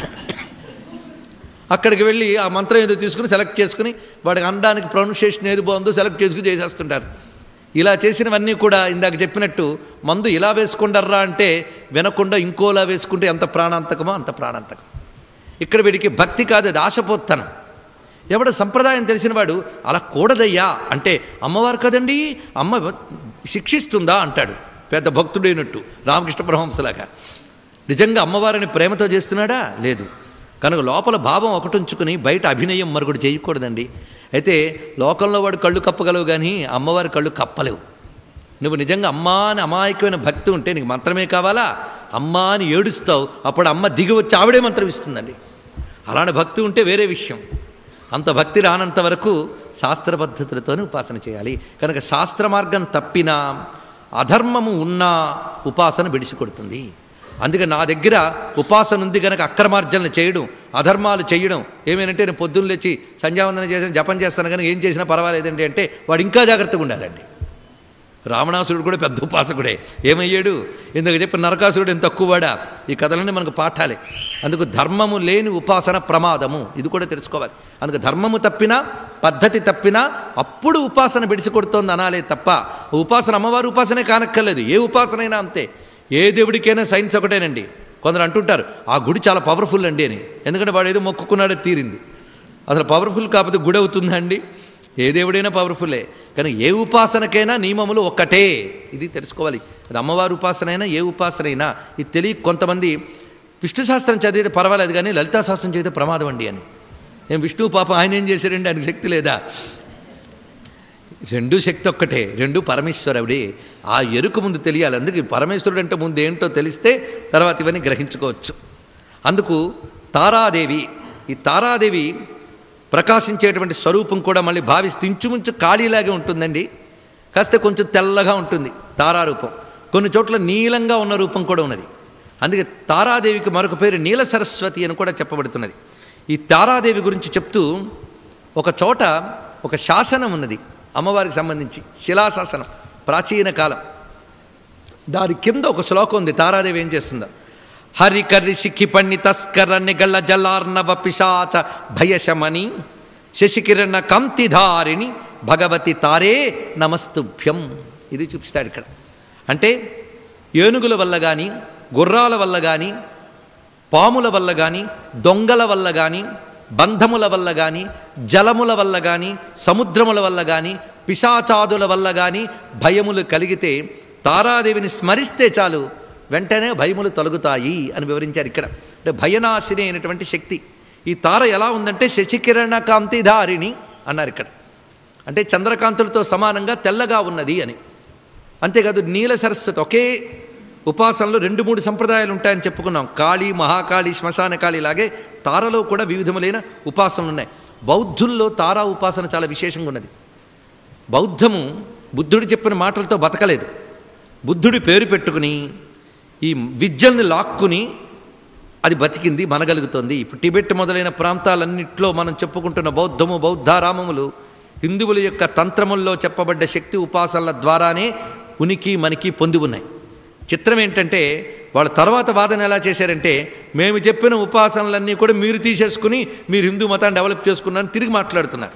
అక్కడికి వెళ్ళి ఆ మంత్రం ఏదో తీసుకుని సెలెక్ట్ చేసుకుని వాడికి అనడానికి ప్రొనౌన్సియేషన్ ఏది బాగుందో సెలెక్ట్ చేసుకుని చేసేస్తుంటారు ఇలా చేసినవన్నీ కూడా ఇందాక చెప్పినట్టు మందు ఇలా వేసుకుంటారా అంటే వినకుండా ఇంకోలా వేసుకుంటే ఎంత ప్రాణాంతకమో అంత ప్రాణాంతకం ఇక్కడ వీడికి భక్తి కాదు అది ఆశపోత్తనం ఎవడు సంప్రదాయం తెలిసినవాడు అలా కూడదయ్యా అంటే అమ్మవారు కదండి అమ్మ శిక్షిస్తుందా అంటాడు పెద్ద భక్తుడైనట్టు రామకృష్ణ పరమహంసలాగా నిజంగా అమ్మవారిని ప్రేమతో చేస్తున్నాడా లేదు కనుక లోపల భావం ఒకటి ఉంచుకుని బయట అభినయం మరొకటి చేయకూడదండి అయితే లోకంలో వాడు కళ్ళు కప్పగలవు కానీ అమ్మవారి కళ్ళు కప్పలేవు నువ్వు నిజంగా అమ్మా అని అమాయకమైన భక్తి ఉంటే నీకు మంత్రమే కావాలా అమ్మా అని ఏడుస్తావు అప్పుడు అమ్మ దిగి వచ్చి ఆవిడే మంత్రం ఇస్తుందండి అలాంటి భక్తి ఉంటే వేరే విషయం అంత భక్తి రానంత వరకు శాస్త్ర పద్ధతులతోనే ఉపాసన చేయాలి కనుక శాస్త్ర మార్గం తప్పినా అధర్మము ఉన్నా ఉపాసన బిడిసి కొడుతుంది అందుకే నా దగ్గర ఉపాసన ఉంది కనుక అక్రమార్జన చేయడం అధర్మాలు చేయడం ఏమేనంటే నేను పొద్దున్న లేచి సంధ్యావందన చేసిన జపం చేస్తాను కనుక ఏం చేసినా పర్వాలేదండి అంటే వాడు ఇంకా జాగ్రత్తగా ఉండాలండి రావణాసురుడు కూడా పెద్ద ఉపాసకుడే ఏమయ్యాడు ఇందుకు చెప్పి నరకాసురుడు ఎంత తక్కువవాడా ఈ కథలన్నీ మనకు పాఠాలే అందుకు ధర్మము లేని ఉపాసన ప్రమాదము ఇది కూడా తెలుసుకోవాలి అందుకు ధర్మము తప్పినా పద్ధతి తప్పినా అప్పుడు ఉపాసన బిడిసి కొడుతోంది అనాలే తప్ప ఉపాసన అమ్మవారి ఉపాసనే కానక్కర్లేదు ఏ ఉపాసనైనా అంతే ఏ దేవుడికైనా సైన్స్ ఒకటేనండి కొందరు అంటుంటారు ఆ గుడి చాలా పవర్ఫుల్ అండి అని ఎందుకంటే వాడు ఏదో మొక్కుకున్నాడో తీరింది అసలు పవర్ఫుల్ కాకపోతే గుడి అవుతుందా అండి ఏ దేవుడైనా పవర్ఫుల్లే కానీ ఏ ఉపాసనకైనా నియమములు ఒక్కటే ఇది తెలుసుకోవాలి అది అమ్మవారి ఉపాసన అయినా ఏ ఉపాసన అయినా ఇది తెలియ కొంతమంది విష్ణు శాస్త్రం చదివితే పర్వాలేదు కానీ లలితా శాస్త్రం చదివితే ప్రమాదం అండి అని ఏం విష్ణువు పాపం ఆయన ఏం చేశాడండి ఆయనకు శక్తి లేదా రెండు శక్తి ఒక్కటే రెండు పరమేశ్వరుడే ఆ ఎరుకు ముందు తెలియాలి అందుకే పరమేశ్వరుడు అంటే ముందు ఏంటో తెలిస్తే తర్వాత ఇవన్నీ గ్రహించుకోవచ్చు అందుకు తారాదేవి ఈ తారాదేవి ప్రకాశించేటువంటి స్వరూపం కూడా మళ్ళీ భావిస్తే ఇంచుమించు ఖాళీలాగే ఉంటుందండి కాస్త కొంచెం తెల్లగా ఉంటుంది తారారూపం కొన్ని చోట్ల నీలంగా ఉన్న రూపం కూడా ఉన్నది అందుకే తారాదేవికి మరొక పేరు నీల సరస్వతి అని కూడా చెప్పబడుతున్నది ఈ తారాదేవి గురించి చెప్తూ ఒక చోట ఒక శాసనం ఉన్నది అమ్మవారికి సంబంధించి శిలాశాసనం ప్రాచీన కాలం దాని కింద ఒక శ్లోకం ఉంది తారాదేవి ఏం చేస్తుందో హరికర్రి శిఖిపణి తస్కర నిగళ జలార్ణవ పిశాచ భయశమని శశికిరణ కంతిధారిణి భగవతి తారే నమస్తుభ్యం ఇది చూపిస్తాడు ఇక్కడ అంటే ఏనుగుల వల్ల కానీ గుర్రాల వల్ల కానీ పాముల వల్ల కానీ దొంగల వల్ల కానీ బంధముల వల్ల కానీ జలముల వల్ల కానీ సముద్రముల వల్ల కానీ పిశాచాదుల వల్ల కానీ భయములు కలిగితే తారాదేవిని స్మరిస్తే చాలు వెంటనే భయములు తొలగుతాయి అని వివరించారు ఇక్కడ అంటే భయనాశిని అయినటువంటి శక్తి ఈ తార ఎలా ఉందంటే శశికిరణ కాంతిధారిణి అన్నారు ఇక్కడ అంటే చంద్రకాంతులతో సమానంగా తెల్లగా ఉన్నది అని అంతేకాదు నీల సరస్వతి ఒకే ఉపాసనలో రెండు మూడు సంప్రదాయాలు ఉంటాయని చెప్పుకున్నాం కాళీ మహాకాళి శ్మశాన కాళి లాగే తారలో కూడా వివిధములైన ఉపాసనలు ఉన్నాయి బౌద్ధుల్లో తారా ఉపాసన చాలా విశేషంగా ఉన్నది బౌద్ధము బుద్ధుడు చెప్పిన మాటలతో బతకలేదు బుద్ధుడి పేరు పెట్టుకుని ఈ విద్యల్ని లాక్కుని అది బతికింది మనగలుగుతుంది ఇప్పుడు టిబెట్ మొదలైన ప్రాంతాలన్నింటిలో మనం చెప్పుకుంటున్న బౌద్ధము బౌద్ధారామములు హిందువుల యొక్క తంత్రముల్లో చెప్పబడ్డ శక్తి ఉపాసనల ద్వారానే ఉనికి మనకి పొంది ఉన్నాయి చిత్రం ఏంటంటే వాళ్ళు తర్వాత వాదన ఎలా చేశారంటే మేము చెప్పిన ఉపాసనలన్నీ కూడా మీరు తీసేసుకుని మీరు హిందూ మతాన్ని డెవలప్ చేసుకున్నారని తిరిగి మాట్లాడుతున్నారు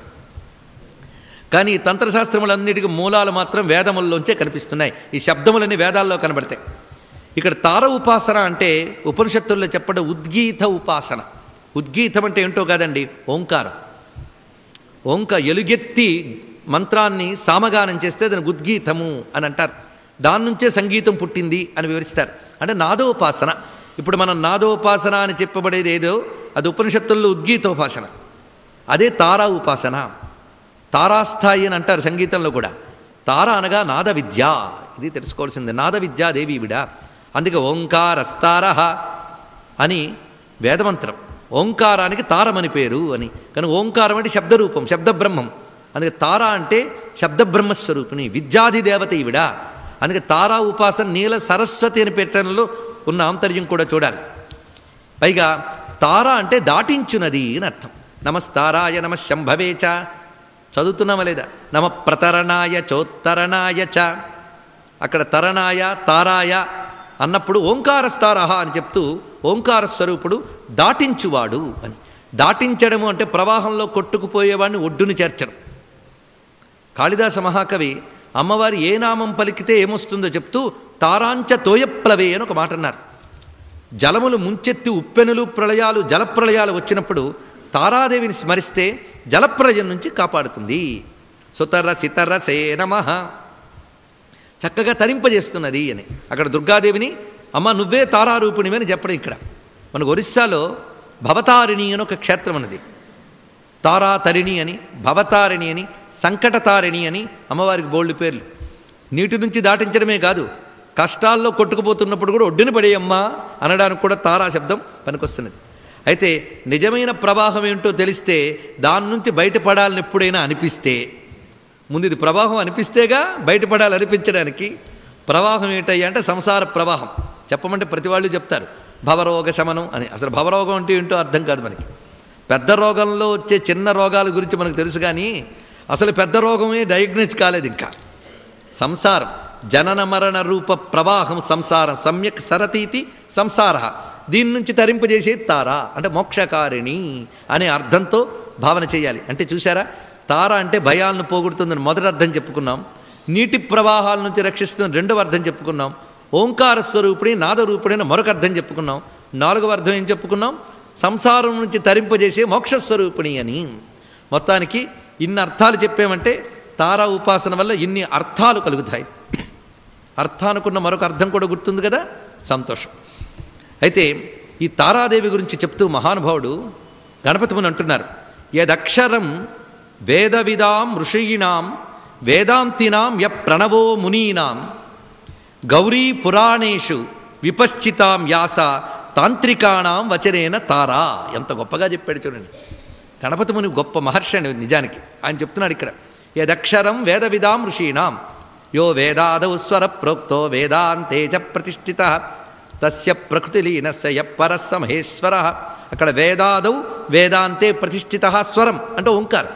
కానీ ఈ తంత్రశాస్త్రములన్నిటికీ మూలాలు మాత్రం వేదముల్లోంచే కనిపిస్తున్నాయి ఈ శబ్దములన్నీ వేదాల్లో కనబడతాయి ఇక్కడ తార ఉపాసన అంటే ఉపనిషత్తుల్లో చెప్పడం ఉద్గీత ఉపాసన ఉద్గీతం అంటే ఏంటో కాదండి ఓంకారం ఓంక ఎలుగెత్తి మంత్రాన్ని సామగానం చేస్తే దాని ఉద్గీతము అని అంటారు దాని నుంచే సంగీతం పుట్టింది అని వివరిస్తారు అంటే నాదోపాసన ఇప్పుడు మనం నాదోపాసన అని చెప్పబడేది ఏదో అది ఉపనిషత్తుల్లో ఉద్గీతోపాసన అదే తారా ఉపాసన తారాస్థాయి అని అంటారు సంగీతంలో కూడా తార అనగా నాద విద్య ఇది తెలుసుకోవాల్సింది నాద విద్యా దేవి విడ అందుకే ఓంకారస్తార అని వేదమంత్రం ఓంకారానికి తారమని పేరు అని కానీ ఓంకారం అంటే శబ్దరూపం శబ్దబ్రహ్మం అందుకే తార అంటే శబ్దబ్రహ్మస్వరూపిణి విద్యాది దేవత ఈవిడ అందుకే తారా ఉపాసన నీల సరస్వతి అని పెట్టడంలో ఉన్న ఆంతర్యం కూడా చూడాలి పైగా తార అంటే దాటించునది అని అర్థం నమస్తారాయ నమ శంభవేచ చదువుతున్నామా లేదా నమ ప్రతరణాయ చోత్తరణాయ చ అక్కడ తరణాయ తారాయ అన్నప్పుడు ఓంకారస్తారహ అని చెప్తూ ఓంకార స్వరూపుడు దాటించువాడు అని దాటించడము అంటే ప్రవాహంలో కొట్టుకుపోయేవాడిని ఒడ్డుని చేర్చడం కాళిదాస మహాకవి అమ్మవారి ఏ నామం పలికితే ఏమొస్తుందో చెప్తూ తారాంచ తోయప్లవే అని ఒక మాట అన్నారు జలములు ముంచెత్తి ఉప్పెనులు ప్రళయాలు జలప్రళయాలు వచ్చినప్పుడు తారాదేవిని స్మరిస్తే జలప్రళయం నుంచి కాపాడుతుంది సుతర సితర సే నమ చక్కగా తరింపజేస్తున్నది అని అక్కడ దుర్గాదేవిని అమ్మ నువ్వే తారారూపిణివి అని చెప్పడం ఇక్కడ మనకు ఒరిస్సాలో భవతారిణి అని ఒక క్షేత్రం ఉన్నది తారాతరిణి అని భవతారిణి అని సంకటతారిణి అని అమ్మవారికి బోల్డ్ పేర్లు నీటి నుంచి దాటించడమే కాదు కష్టాల్లో కొట్టుకుపోతున్నప్పుడు కూడా ఒడ్డున పడేయమ్మా అనడానికి కూడా తారా శబ్దం పనికొస్తున్నది అయితే నిజమైన ప్రవాహం ఏంటో తెలిస్తే దాని నుంచి బయటపడాలని ఎప్పుడైనా అనిపిస్తే ముందు ఇది ప్రవాహం అనిపిస్తేగా బయటపడాలి అనిపించడానికి ప్రవాహం ఏంటయ్యా అంటే సంసార ప్రవాహం చెప్పమంటే ప్రతి వాళ్ళు చెప్తారు భవరోగ శమనం అని అసలు భవరోగం అంటే ఏంటో అర్థం కాదు మనకి పెద్ద రోగంలో వచ్చే చిన్న రోగాల గురించి మనకు తెలుసు కానీ అసలు పెద్ద రోగమే డయాగ్నోస్ కాలేదు ఇంకా సంసారం జనన మరణ రూప ప్రవాహం సంసారం సమ్యక్ సరతీతి సంసార దీని నుంచి తరింపజేసేది తార అంటే మోక్షకారిణి అనే అర్థంతో భావన చేయాలి అంటే చూసారా తార అంటే భయాలను పోగొడుతుందని మొదటి అర్థం చెప్పుకున్నాం నీటి ప్రవాహాల నుంచి రక్షిస్తున్న రెండవ అర్థం చెప్పుకున్నాం ఓంకార స్వరూపిణి నాదరూపిణి మరొక అర్థం చెప్పుకున్నాం నాలుగవ అర్థం ఏం చెప్పుకున్నాం సంసారం నుంచి తరింపజేసే మోక్షస్వరూపిణి అని మొత్తానికి ఇన్ని అర్థాలు చెప్పామంటే తారా ఉపాసన వల్ల ఇన్ని అర్థాలు కలుగుతాయి అర్థానుకున్న మరొక అర్థం కూడా గుర్తుంది కదా సంతోషం అయితే ఈ తారాదేవి గురించి చెప్తూ మహానుభావుడు గణపతి ముని అంటున్నారు యదక్షరం వేదవిదాం ఋషీణాం వేదాంతినాం య ప్రణవో మునీనాం గౌరీ పురాణేషు విపశ్చితాం యాస తాంత్రికాణం వచనేన తారా ఎంత గొప్పగా చెప్పాడు చూడండి గణపతి ముని గొప్ప మహర్షి అండి నిజానికి ఆయన చెప్తున్నాడు ఇక్కడ యదక్షరం వేద విదాం ఋషీణాం యో వేదాదౌ స్వర ప్రోక్తో వేదాంతే చ ప్రతిష్ఠిత తస్య ప్రకృతిలీనస్య యప్పరస్స మహేశ్వర అక్కడ వేదాదౌ వేదాంతే ప్రతిష్ఠిత స్వరం అంటే ఓంకారం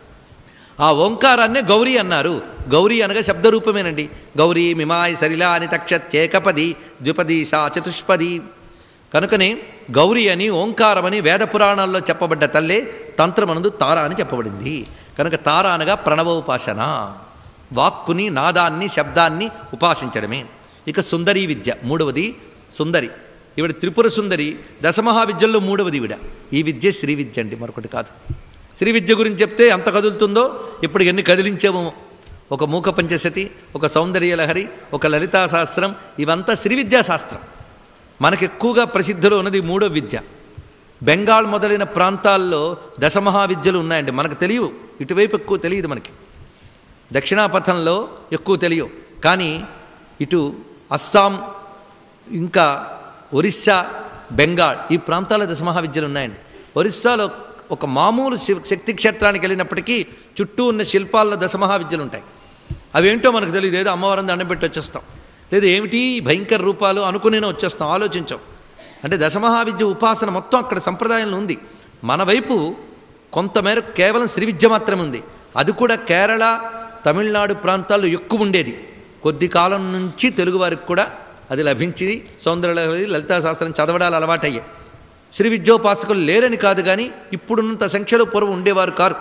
ఆ ఓంకారాన్నే గౌరీ అన్నారు గౌరీ అనగా శబ్దరూపమేనండి గౌరీ మిమాయి సరిలా అని తక్షత్యేకపది ద్విపది సా చతుష్పది కనుకనే గౌరీ అని ఓంకారమని వేద పురాణాల్లో చెప్పబడ్డ తల్లే తంత్రమనందు తార అని చెప్పబడింది కనుక తార అనగా ప్రణవోపాసన వాక్కుని నాదాన్ని శబ్దాన్ని ఉపాసించడమే ఇక సుందరీ విద్య మూడవది సుందరి ఈవిడ త్రిపుర సుందరి దశమహావిద్యల్లో మూడవది ఈవిడ ఈ విద్య శ్రీ విద్య అండి మరొకటి కాదు శ్రీ విద్య గురించి చెప్తే ఎంత కదులుతుందో ఇప్పుడు ఎన్ని కదిలించామో ఒక మూక పంచశతి ఒక సౌందర్య లహరి ఒక లలితా శాస్త్రం ఇవంతా శ్రీ విద్యా శాస్త్రం మనకు ఎక్కువగా ప్రసిద్ధిలో ఉన్నది మూడో విద్య బెంగాల్ మొదలైన ప్రాంతాల్లో దశమహావిద్యలు ఉన్నాయండి మనకు తెలియవు ఇటువైపు ఎక్కువ తెలియదు మనకి దక్షిణాపథంలో ఎక్కువ తెలియవు కానీ ఇటు అస్సాం ఇంకా ఒరిస్సా బెంగాల్ ఈ ప్రాంతాల్లో దశమహావిద్యలు ఉన్నాయండి ఒరిస్సాలో ఒక మామూలు శివ శక్తి క్షేత్రానికి వెళ్ళినప్పటికీ చుట్టూ ఉన్న శిల్పాల్లో దశమహావిద్యలు ఉంటాయి అవేంటో మనకు తెలియదు ఏదో అమ్మవారిని దండం పెట్టి వచ్చేస్తాం లేదు ఏమిటి ఈ భయంకర రూపాలు అనుకునేనే వచ్చేస్తాం ఆలోచించాం అంటే దశమహావిద్య ఉపాసన మొత్తం అక్కడ సంప్రదాయంలో ఉంది మన వైపు కొంతమేర కేవలం శ్రీ విద్య మాత్రమే ఉంది అది కూడా కేరళ తమిళనాడు ప్రాంతాల్లో ఎక్కువ ఉండేది కొద్ది కాలం నుంచి తెలుగువారికి కూడా అది లభించి సౌందర్యలహరి లలితా శాస్త్రం చదవడాలు అలవాటయ్యాయి శ్రీ విద్యోపాసకులు లేరని కాదు కానీ ఇప్పుడున్నంత సంఖ్యలో పూర్వం ఉండేవారు కారు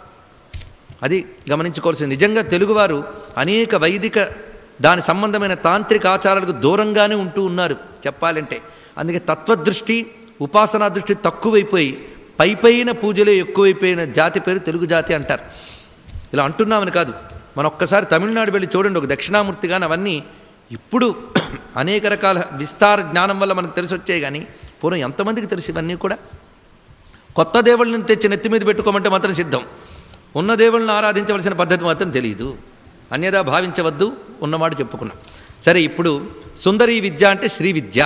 అది గమనించుకోవాల్సింది నిజంగా తెలుగువారు అనేక వైదిక దాని సంబంధమైన తాంత్రిక ఆచారాలకు దూరంగానే ఉంటూ ఉన్నారు చెప్పాలంటే అందుకే తత్వదృష్టి ఉపాసనా దృష్టి తక్కువైపోయి పై పైన పూజలే ఎక్కువైపోయిన జాతి పేరు తెలుగు జాతి అంటారు ఇలా అంటున్నామని కాదు మన ఒక్కసారి తమిళనాడు వెళ్ళి చూడండి ఒక దక్షిణామూర్తి కానీ అవన్నీ ఇప్పుడు అనేక రకాల విస్తార జ్ఞానం వల్ల మనకు తెలిసి వచ్చాయి కానీ పూర్వం ఎంతమందికి తెలిసి ఇవన్నీ కూడా కొత్త దేవుళ్ళని తెచ్చి నెత్తి మీద పెట్టుకోమంటే మాత్రం సిద్ధం ఉన్న దేవుళ్ళని ఆరాధించవలసిన పద్ధతి మాత్రం తెలియదు అన్యదా భావించవద్దు ఉన్నమాట చెప్పుకున్నాం సరే ఇప్పుడు సుందరీ విద్య అంటే శ్రీ విద్య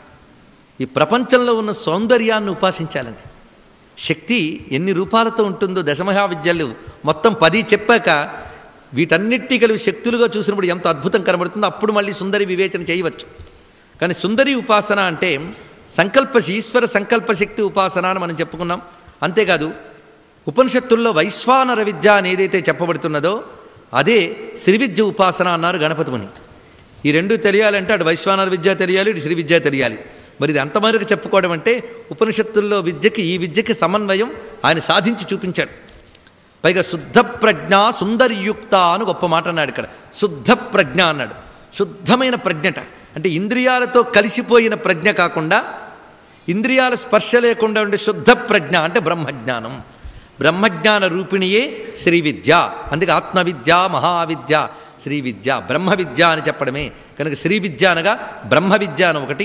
ఈ ప్రపంచంలో ఉన్న సౌందర్యాన్ని ఉపాసించాలండి శక్తి ఎన్ని రూపాలతో ఉంటుందో దశమహా విద్యలు మొత్తం పది చెప్పాక వీటన్నిటి కలిపి శక్తులుగా చూసినప్పుడు ఎంత అద్భుతం కనబడుతుందో అప్పుడు మళ్ళీ సుందరి వివేచన చేయవచ్చు కానీ సుందరి ఉపాసన అంటే సంకల్ప ఈశ్వర సంకల్ప శక్తి ఉపాసన అని మనం చెప్పుకున్నాం అంతేకాదు ఉపనిషత్తుల్లో వైశ్వానర విద్య అని ఏదైతే చెప్పబడుతున్నదో అదే శ్రీ విద్య ఉపాసన అన్నారు గణపతి ముని ఈ రెండు తెలియాలంటే అటు వైశ్వానర విద్య తెలియాలి ఇటు శ్రీ విద్య తెలియాలి మరి ఇది అంతమేరకు చెప్పుకోవడం అంటే ఉపనిషత్తుల్లో విద్యకి ఈ విద్యకి సమన్వయం ఆయన సాధించి చూపించాడు పైగా శుద్ధ ప్రజ్ఞ సుందర్యుక్త అని గొప్ప మాట అన్నాడు ఇక్కడ శుద్ధ ప్రజ్ఞ అన్నాడు శుద్ధమైన ప్రజ్ఞట అంటే ఇంద్రియాలతో కలిసిపోయిన ప్రజ్ఞ కాకుండా ఇంద్రియాల స్పర్శ లేకుండా ఉండే శుద్ధ ప్రజ్ఞ అంటే బ్రహ్మజ్ఞానం బ్రహ్మజ్ఞాన రూపిణియే శ్రీ విద్య అందుకే ఆత్మవిద్య మహావిద్య శ్రీ విద్య బ్రహ్మ విద్య అని చెప్పడమే కనుక శ్రీ విద్య అనగా బ్రహ్మ విద్య అని ఒకటి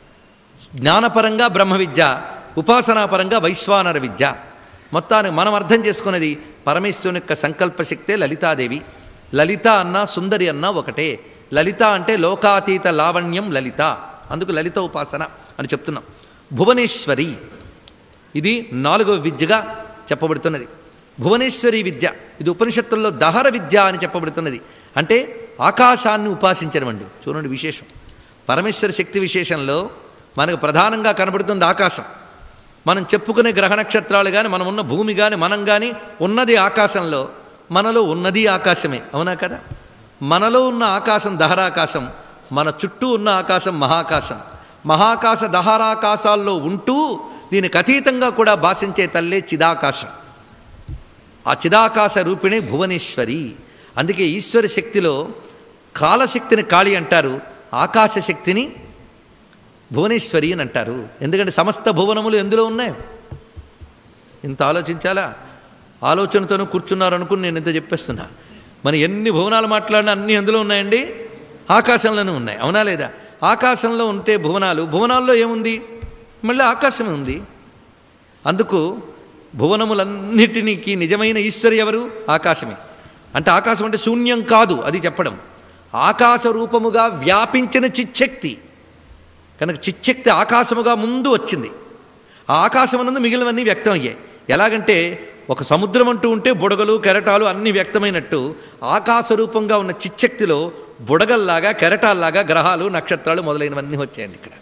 జ్ఞానపరంగా బ్రహ్మ విద్య ఉపాసనాపరంగా వైశ్వానర విద్య మొత్తానికి మనం అర్థం చేసుకున్నది పరమేశ్వరుని యొక్క సంకల్ప శక్తే లలితాదేవి లలిత అన్న సుందరి అన్న ఒకటే లలిత అంటే లోకాతీత లావణ్యం లలిత అందుకు లలిత ఉపాసన అని చెప్తున్నాం భువనేశ్వరి ఇది నాలుగవ విద్యగా చెప్పబడుతున్నది భువనేశ్వరి విద్య ఇది ఉపనిషత్తుల్లో దహర విద్య అని చెప్పబడుతున్నది అంటే ఆకాశాన్ని ఉపాసించడం అండి చూడండి విశేషం పరమేశ్వర శక్తి విశేషంలో మనకు ప్రధానంగా కనబడుతుంది ఆకాశం మనం చెప్పుకునే గ్రహ నక్షత్రాలు కానీ మనం ఉన్న భూమి కానీ మనం కానీ ఉన్నది ఆకాశంలో మనలో ఉన్నది ఆకాశమే అవునా కదా మనలో ఉన్న ఆకాశం దహరాకాశం మన చుట్టూ ఉన్న ఆకాశం మహాకాశం మహాకాశ దహరాకాశాల్లో ఉంటూ దీనికి అతీతంగా కూడా భాషించే తల్లే చిదాకాశం ఆ చిదాకాశ రూపిణి భువనేశ్వరి అందుకే ఈశ్వర శక్తిలో కాలశక్తిని కాళి అంటారు ఆకాశ శక్తిని భువనేశ్వరి అని అంటారు ఎందుకంటే సమస్త భువనములు ఎందులో ఉన్నాయి ఇంత ఆలోచించాలా ఆలోచనతోనూ కూర్చున్నారు అనుకుని నేను ఇంత చెప్పేస్తున్నా మన ఎన్ని భువనాలు మాట్లాడినా అన్నీ ఎందులో ఉన్నాయండి ఆకాశంలోనే ఉన్నాయి అవునా లేదా ఆకాశంలో ఉంటే భువనాలు భువనాల్లో ఏముంది మళ్ళీ ఆకాశమే ఉంది అందుకు భువనములన్నిటినికి నిజమైన ఈశ్వరి ఎవరు ఆకాశమే అంటే ఆకాశం అంటే శూన్యం కాదు అది చెప్పడం ఆకాశ రూపముగా వ్యాపించిన చిచ్చక్తి కనుక చిచ్చక్తి ఆకాశముగా ముందు వచ్చింది ఆ ఆకాశమునందు మిగిలినవన్నీ వ్యక్తం అయ్యాయి ఎలాగంటే ఒక సముద్రం అంటూ ఉంటే బుడగలు కెరటాలు అన్నీ వ్యక్తమైనట్టు ఆకాశ రూపంగా ఉన్న చిచ్చక్తిలో బుడగల్లాగా కెరటాల్లాగా గ్రహాలు నక్షత్రాలు మొదలైనవన్నీ వచ్చాయండి ఇక్కడ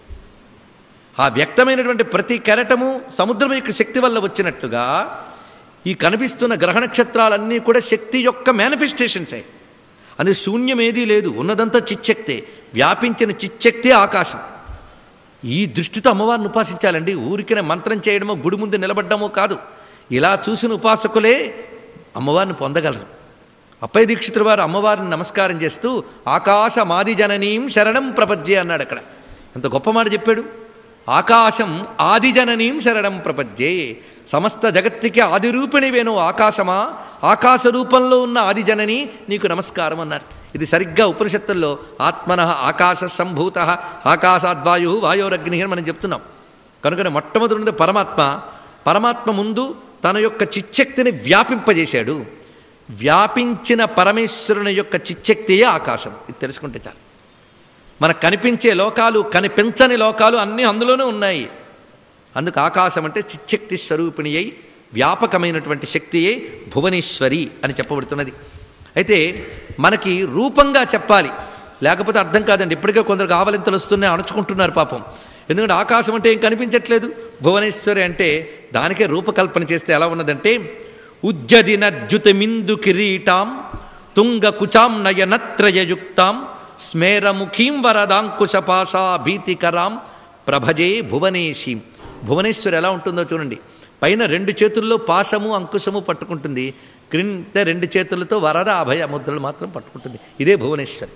ఆ వ్యక్తమైనటువంటి ప్రతి కెరటము సముద్రం యొక్క శక్తి వల్ల వచ్చినట్లుగా ఈ కనిపిస్తున్న గ్రహ నక్షత్రాలన్నీ కూడా శక్తి యొక్క మేనిఫెస్టేషన్సే అది శూన్యం ఏదీ లేదు ఉన్నదంతా చిచ్చక్తే వ్యాపించిన చిచ్చక్తే ఆకాశం ఈ దృష్టితో అమ్మవారిని ఉపాసించాలండి ఊరికినే మంత్రం చేయడమో గుడి ముందు నిలబడ్డమో కాదు ఇలా చూసిన ఉపాసకులే అమ్మవారిని పొందగలరు అప్పయ్య దీక్షితుల వారు అమ్మవారిని నమస్కారం చేస్తూ ఆకాశ మాది జననీం శరణం ప్రపద్యే అన్నాడు అక్కడ ఎంత గొప్ప మాట చెప్పాడు ఆకాశం ఆది జననీం శరణం ప్రపద్యే సమస్త జగత్తుకి ఆదిరూపిణివేను ఆకాశమా ఆకాశ రూపంలో ఉన్న ఆది జనని నీకు నమస్కారం అన్నారు ఇది సరిగ్గా ఉపనిషత్తుల్లో ఆత్మన ఆకాశ సంభూత ఆకాశాద్వాయు వాయోరగ్ని అని మనం చెప్తున్నాం కనుకనే మొట్టమొదటి ఉన్నది పరమాత్మ పరమాత్మ ముందు తన యొక్క చిచ్చక్తిని వ్యాపింపజేశాడు వ్యాపించిన పరమేశ్వరుని యొక్క చిచ్చక్తియే ఆకాశం ఇది తెలుసుకుంటే చాలు మనకు కనిపించే లోకాలు కనిపించని లోకాలు అన్నీ అందులోనే ఉన్నాయి అందుకు ఆకాశం అంటే చిచ్చక్తి స్వరూపిణి అయి వ్యాపకమైనటువంటి శక్తియే భువనేశ్వరి అని చెప్పబడుతున్నది అయితే మనకి రూపంగా చెప్పాలి లేకపోతే అర్థం కాదండి ఇప్పటికే కొందరు ఆవలింతలు వస్తున్నాయి అణుచుకుంటున్నారు పాపం ఎందుకంటే ఆకాశం అంటే ఏం కనిపించట్లేదు భువనేశ్వరి అంటే దానికే రూపకల్పన చేస్తే ఎలా ఉన్నదంటే ఉజ్జదినజ్జుతమిందు కిరీటాం తుంగ కుచాం నయనత్రయయుక్తాం స్మేరముఖీం వరదాంకుశపాశా భీతికరాం ప్రభజే భువనేశీం భువనేశ్వరి ఎలా ఉంటుందో చూడండి పైన రెండు చేతుల్లో పాశము అంకుశము పట్టుకుంటుంది క్రింద రెండు చేతులతో వరద అభయ ముద్రలు మాత్రం పట్టుకుంటుంది ఇదే భువనేశ్వరి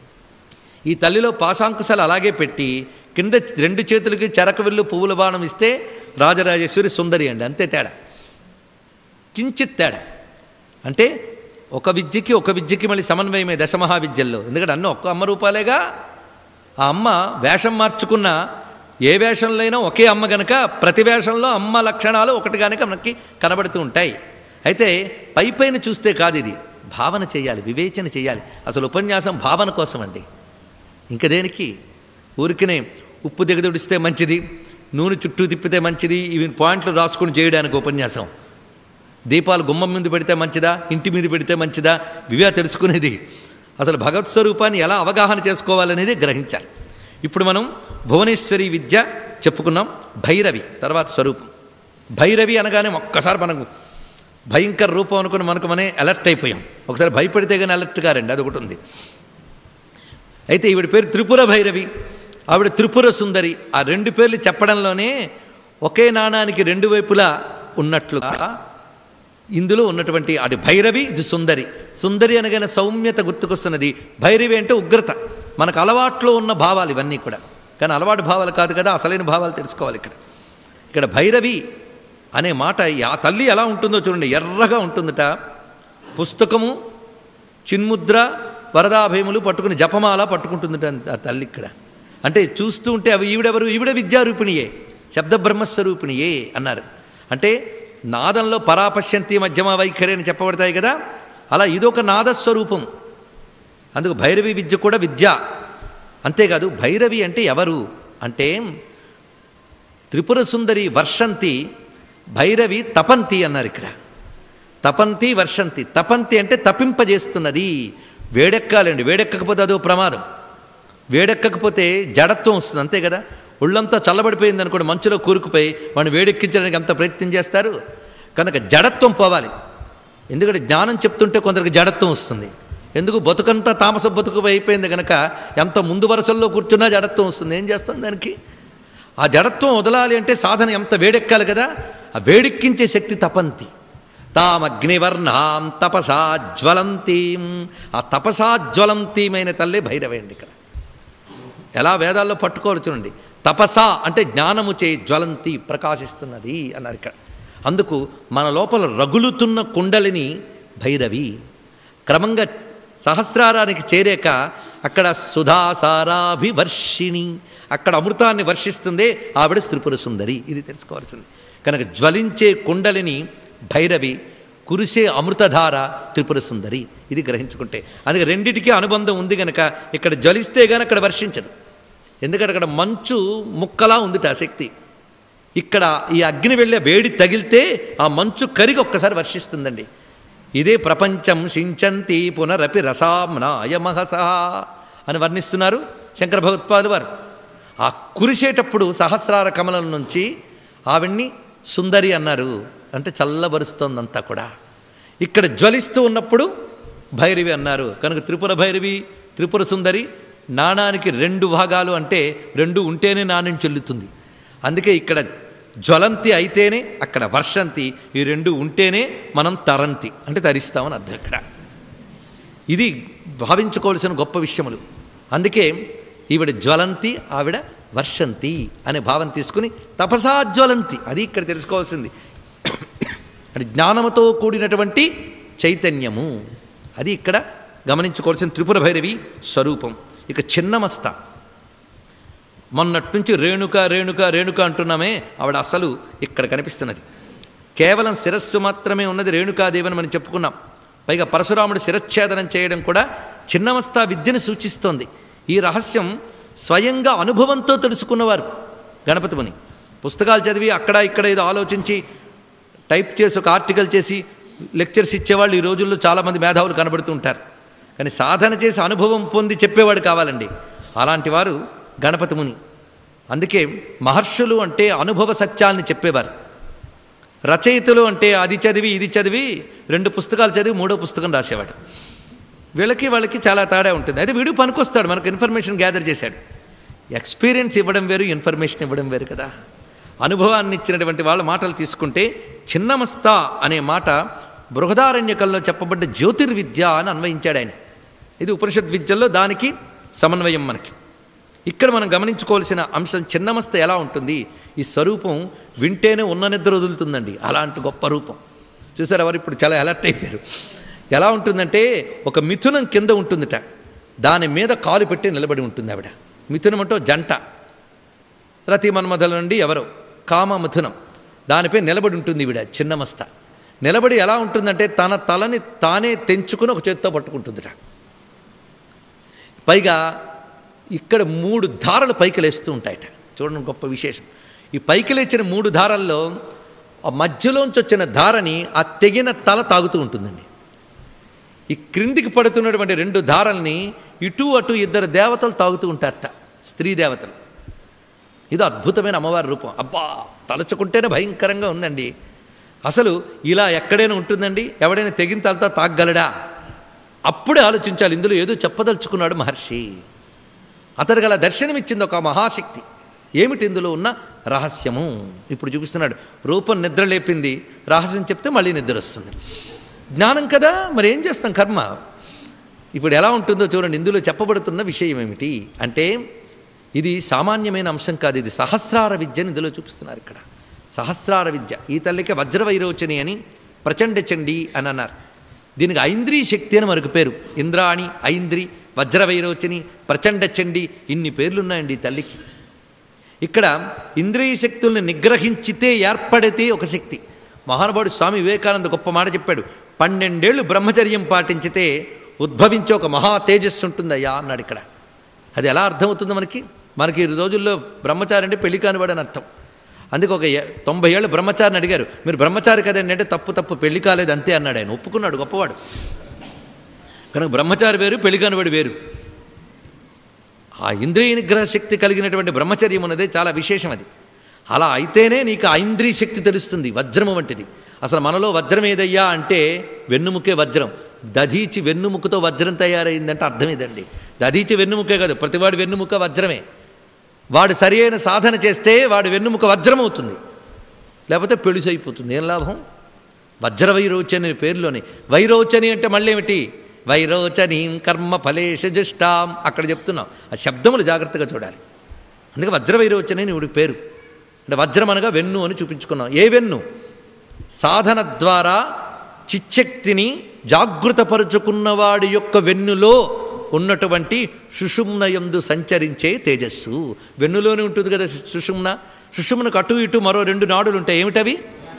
ఈ తల్లిలో పాశాంకుశాలు అలాగే పెట్టి కింద రెండు చేతులకి చెరక విల్లు పువ్వుల బాణం ఇస్తే రాజరాజేశ్వరి సుందరి అండి అంతే తేడా కించిత్ తేడా అంటే ఒక విద్యకి ఒక విద్యకి మళ్ళీ సమన్వయమే దశమహా విద్యల్లో ఎందుకంటే అన్న ఒక్క అమ్మ రూపాలేగా ఆ అమ్మ వేషం మార్చుకున్న ఏ వేషంలో అయినా ఒకే అమ్మ గనక ప్రతి వేషంలో అమ్మ లక్షణాలు ఒకటిగానే మనకి కనబడుతూ ఉంటాయి అయితే పై పైన చూస్తే కాదు ఇది భావన చేయాలి వివేచన చేయాలి అసలు ఉపన్యాసం భావన కోసం అండి ఇంక దేనికి ఊరికినే ఉప్పు దిగదుడిస్తే మంచిది నూనె చుట్టూ తిప్పితే మంచిది ఇవి పాయింట్లు రాసుకుని చేయడానికి ఉపన్యాసం దీపాలు గుమ్మం మీద పెడితే మంచిదా ఇంటి మీద పెడితే మంచిదా ఇవే తెలుసుకునేది అసలు భగవత్ స్వరూపాన్ని ఎలా అవగాహన చేసుకోవాలనేది గ్రహించాలి ఇప్పుడు మనం భువనేశ్వరి విద్య చెప్పుకున్నాం భైరవి తర్వాత స్వరూపం భైరవి అనగానే ఒక్కసారి మనకు భయంకర రూపం అనుకుని మనకు మనే అలర్ట్ అయిపోయాం ఒకసారి భయపడితే కానీ అలర్ట్ కారండి అది ఒకటి ఉంది అయితే ఈవిడ పేరు త్రిపుర భైరవి ఆవిడ త్రిపుర సుందరి ఆ రెండు పేర్లు చెప్పడంలోనే ఒకే నాణానికి రెండు వైపులా ఉన్నట్లుగా ఇందులో ఉన్నటువంటి అది భైరవి ఇది సుందరి సుందరి అనగానే సౌమ్యత గుర్తుకొస్తున్నది భైరవి అంటే ఉగ్రత మనకు అలవాట్లో ఉన్న భావాలు ఇవన్నీ కూడా కానీ అలవాటు భావాలు కాదు కదా అసలైన భావాలు తెలుసుకోవాలి ఇక్కడ ఇక్కడ భైరవి అనే మాట ఆ తల్లి ఎలా ఉంటుందో చూడండి ఎర్రగా ఉంటుందట పుస్తకము చిన్ముద్ర వరదాభయములు పట్టుకుని జపమాల పట్టుకుంటుందట ఆ తల్లి ఇక్కడ అంటే చూస్తూ ఉంటే అవి ఈవిడెవరు ఈవిడ విద్యారూపిణియే శబ్దబ్రహ్మస్వరూపిణియే అన్నారు అంటే నాదంలో పరాపశ్యంతి మధ్యమ వైఖరి అని చెప్పబడతాయి కదా అలా ఇదొక నాదస్వరూపం అందుకు భైరవి విద్య కూడా విద్య అంతేకాదు భైరవి అంటే ఎవరు అంటే త్రిపుర సుందరి వర్షంతి భైరవి తపంతి అన్నారు ఇక్కడ తపంతి వర్షంతి తపంతి అంటే తపింపజేస్తున్నది వేడెక్కాలండి వేడెక్కకపోతే అదో ప్రమాదం వేడెక్కకపోతే జడత్వం వస్తుంది అంతే కదా ఒళ్ళంతా చల్లబడిపోయింది అనుకోండి మంచులో కూరుకుపోయి వాడిని వేడెక్కించడానికి ఎంత ప్రయత్నం చేస్తారు కనుక జడత్వం పోవాలి ఎందుకంటే జ్ఞానం చెప్తుంటే కొందరికి జడత్వం వస్తుంది ఎందుకు బతుకంతా తామస బతుకు అయిపోయింది కనుక ఎంత ముందు వరుసల్లో కూర్చున్నా జడత్వం వస్తుంది ఏం చేస్తాం దానికి ఆ జడత్వం వదలాలి అంటే సాధన ఎంత వేడెక్కాలి కదా ఆ వేడెక్కించే శక్తి తపంతి తామగ్నివర్ణాం తపసా జ్వలంతీం ఆ తపసా జ్వలంతీమైన తల్లే భైరవేండి ఇక్కడ ఎలా వేదాల్లో పట్టుకోవాలి చూడండి తపస అంటే జ్ఞానము చే జ్వలంతి ప్రకాశిస్తున్నది అన్నారు ఇక్కడ అందుకు మన లోపల రగులుతున్న కుండలిని భైరవి క్రమంగా సహస్రారానికి చేరాక అక్కడ సుధాసారాభివర్షిణి అక్కడ అమృతాన్ని వర్షిస్తుందే ఆవిడ త్రిపుర సుందరి ఇది తెలుసుకోవాల్సింది కనుక జ్వలించే కుండలిని భైరవి కురిసే అమృతధార త్రిపుర సుందరి ఇది గ్రహించుకుంటే అందుకే రెండిటికి అనుబంధం ఉంది గనక ఇక్కడ జ్వలిస్తే గాని అక్కడ వర్షించదు ఎందుకంటే అక్కడ మంచు ముక్కలా ఉంది ఆ శక్తి ఇక్కడ ఈ అగ్ని వెళ్ళే వేడి తగిలితే ఆ మంచు కరిగి ఒక్కసారి వర్షిస్తుందండి ఇదే ప్రపంచం సించంతి పునరపి రసామ్నాయ మహసా అని వర్ణిస్తున్నారు శంకర భగవత్పాదులు వారు ఆ కురిసేటప్పుడు సహస్రార కమలం నుంచి ఆవిడ్ని సుందరి అన్నారు అంటే చల్లబరుస్తోందంతా కూడా ఇక్కడ జ్వలిస్తూ ఉన్నప్పుడు భైరవి అన్నారు కనుక త్రిపుర భైరవి త్రిపుర సుందరి నాణానికి రెండు భాగాలు అంటే రెండు ఉంటేనే నాణ్యం చెల్లుతుంది అందుకే ఇక్కడ జ్వలంతి అయితేనే అక్కడ వర్షంతి ఈ రెండు ఉంటేనే మనం తరంతి అంటే తరిస్తామని అర్థం ఇక్కడ ఇది భావించుకోవాల్సిన గొప్ప విషయములు అందుకే ఈవిడ జ్వలంతి ఆవిడ వర్షంతి అనే భావం తీసుకుని తపసా జ్వలంతి అది ఇక్కడ తెలుసుకోవాల్సింది అది జ్ఞానముతో కూడినటువంటి చైతన్యము అది ఇక్కడ గమనించుకోవాల్సిన త్రిపుర భైరవి స్వరూపం ఇక చిన్నమస్త మొన్నటి నుంచి రేణుక రేణుక రేణుక అంటున్నామే ఆవిడ అసలు ఇక్కడ కనిపిస్తున్నది కేవలం శిరస్సు మాత్రమే ఉన్నది రేణుకాదేవని మనం చెప్పుకున్నాం పైగా పరశురాముడు శిరచ్ఛేదనం చేయడం కూడా చిన్నమస్తా విద్యను సూచిస్తోంది ఈ రహస్యం స్వయంగా అనుభవంతో తెలుసుకున్నవారు గణపతి ముని పుస్తకాలు చదివి అక్కడ ఇక్కడ ఏదో ఆలోచించి టైప్ చేసి ఒక ఆర్టికల్ చేసి లెక్చర్స్ ఇచ్చేవాళ్ళు ఈ రోజుల్లో చాలామంది మేధావులు కనబడుతూ ఉంటారు కానీ సాధన చేసి అనుభవం పొంది చెప్పేవాడు కావాలండి అలాంటి వారు గణపతి ముని అందుకే మహర్షులు అంటే అనుభవ సత్యాల్ని చెప్పేవారు రచయితలు అంటే అది చదివి ఇది చదివి రెండు పుస్తకాలు చదివి మూడో పుస్తకం రాసేవాడు వీళ్ళకి వాళ్ళకి చాలా తేడా ఉంటుంది అయితే వీడు పనికొస్తాడు మనకు ఇన్ఫర్మేషన్ గ్యాదర్ చేశాడు ఎక్స్పీరియన్స్ ఇవ్వడం వేరు ఇన్ఫర్మేషన్ ఇవ్వడం వేరు కదా అనుభవాన్ని ఇచ్చినటువంటి వాళ్ళ మాటలు తీసుకుంటే చిన్నమస్తా అనే మాట బృహదారణ్యకంలో చెప్పబడ్డ జ్యోతిర్విద్య అని అన్వయించాడు ఆయన ఇది ఉపనిషత్ విద్యల్లో దానికి సమన్వయం మనకి ఇక్కడ మనం గమనించుకోవాల్సిన అంశం చిన్నమస్త ఎలా ఉంటుంది ఈ స్వరూపం వింటేనే ఉన్న నిద్ర వదులుతుందండి అలాంటి గొప్ప రూపం చూసారు ఎవరు ఇప్పుడు చాలా అలర్ట్ అయిపోయారు ఎలా ఉంటుందంటే ఒక మిథునం కింద ఉంటుందిట దాని మీద కాలు పెట్టి నిలబడి ఉంటుంది ఆవిడ మిథునం అంటే జంట రతి మన్మధల నుండి ఎవరో కామ మిథునం దానిపై నిలబడి ఉంటుంది ఈవిడ చిన్నమస్త నిలబడి ఎలా ఉంటుందంటే తన తలని తానే తెంచుకుని ఒక చేత్తో పట్టుకుంటుందిట పైగా ఇక్కడ మూడు ధారలు పైకి లేస్తూ ఉంటాయట చూడండి గొప్ప విశేషం ఈ పైకి లేచిన మూడు ధారల్లో ఆ మధ్యలోంచి వచ్చిన ధారని ఆ తెగిన తల తాగుతూ ఉంటుందండి ఈ క్రిందికి పడుతున్నటువంటి రెండు ధారల్ని ఇటు అటు ఇద్దరు దేవతలు తాగుతూ ఉంటారట స్త్రీ దేవతలు ఇది అద్భుతమైన అమ్మవారి రూపం అబ్బా తలుచుకుంటేనే భయంకరంగా ఉందండి అసలు ఇలా ఎక్కడైనా ఉంటుందండి ఎవడైనా తెగిన తలతో తాగలడా అప్పుడే ఆలోచించాలి ఇందులో ఏదో చెప్పదలుచుకున్నాడు మహర్షి అతడికి అలా దర్శనమిచ్చింది ఒక మహాశక్తి ఏమిటి ఇందులో ఉన్న రహస్యము ఇప్పుడు చూపిస్తున్నాడు రూపం నిద్ర లేపింది రహస్యం చెప్తే మళ్ళీ నిద్ర వస్తుంది జ్ఞానం కదా మరి ఏం చేస్తాం కర్మ ఇప్పుడు ఎలా ఉంటుందో చూడండి ఇందులో చెప్పబడుతున్న విషయం ఏమిటి అంటే ఇది సామాన్యమైన అంశం కాదు ఇది సహస్రార విద్యని ఇందులో చూపిస్తున్నారు ఇక్కడ సహస్రార విద్య ఈ తల్లికి వజ్రవైరోచని అని ప్రచండ చండి అని అన్నారు దీనికి ఐంద్రీ శక్తి అని మరొక పేరు ఇంద్రాణి ఐంద్రి వజ్రవైరోచని ప్రచండ చండి ఇన్ని పేర్లున్నాయండి ఈ తల్లికి ఇక్కడ ఇంద్రియ శక్తుల్ని నిగ్రహించితే ఏర్పడితే ఒక శక్తి మహానుభావుడు స్వామి వివేకానంద గొప్ప మాట చెప్పాడు పన్నెండేళ్ళు బ్రహ్మచర్యం పాటించితే ఉద్భవించే ఒక మహా తేజస్సు ఉంటుందయ్యా అన్నాడు ఇక్కడ అది ఎలా అర్థమవుతుంది మనకి మనకి ఈ రోజుల్లో బ్రహ్మచారి అంటే పెళ్లి కానివాడు అని అర్థం అందుకే ఒక ఏ- తొంభై ఏళ్ళు బ్రహ్మచారిని అడిగారు మీరు బ్రహ్మచారి కదండి అంటే తప్పు తప్పు పెళ్లి కాలేదు అంతే అన్నాడు ఆయన ఒప్పుకున్నాడు గొప్పవాడు కనుక బ్రహ్మచారి వేరు పెళ్లి కానివాడు వేరు ఆ ఇంద్రియ నిగ్రహ శక్తి కలిగినటువంటి బ్రహ్మచర్యం ఉన్నదే చాలా విశేషం అది అలా అయితేనే నీకు ఆ ఇంద్రియ శక్తి తెలుస్తుంది వజ్రము వంటిది అసలు మనలో వజ్రం ఏదయ్యా అంటే వెన్నుముకే వజ్రం దధీచి వెన్నుముకతో వజ్రం తయారైందంటే అర్థం ఇదండి దధీచి వెన్నుముకే కాదు ప్రతివాడి వెన్నుముక వజ్రమే వాడు సరి అయిన సాధన చేస్తే వాడి వెన్నుముక వజ్రం అవుతుంది లేకపోతే పెళుసు అయిపోతుంది ఏం లాభం వజ్ర వైరోచని పేరులోని వైరోచని అంటే మళ్ళీ ఏమిటి వైరోచనీం కర్మ ఫలేష జుష్టాం అక్కడ చెప్తున్నాం ఆ శబ్దములు జాగ్రత్తగా చూడాలి అందుకే వజ్ర వైరోచని అని ఇవిడి పేరు అంటే వజ్రం అనగా వెన్ను అని చూపించుకున్నాం ఏ వెన్ను సాధన ద్వారా చిచ్చక్తిని జాగృతపరుచుకున్నవాడి యొక్క వెన్నులో ఉన్నటువంటి సుషుమ్నయందు సంచరించే తేజస్సు వెన్నులోనే ఉంటుంది కదా సుషుమ్న సుషుమ్నకు అటు ఇటు మరో రెండు నాడులు ఉంటాయి ఏమిటవి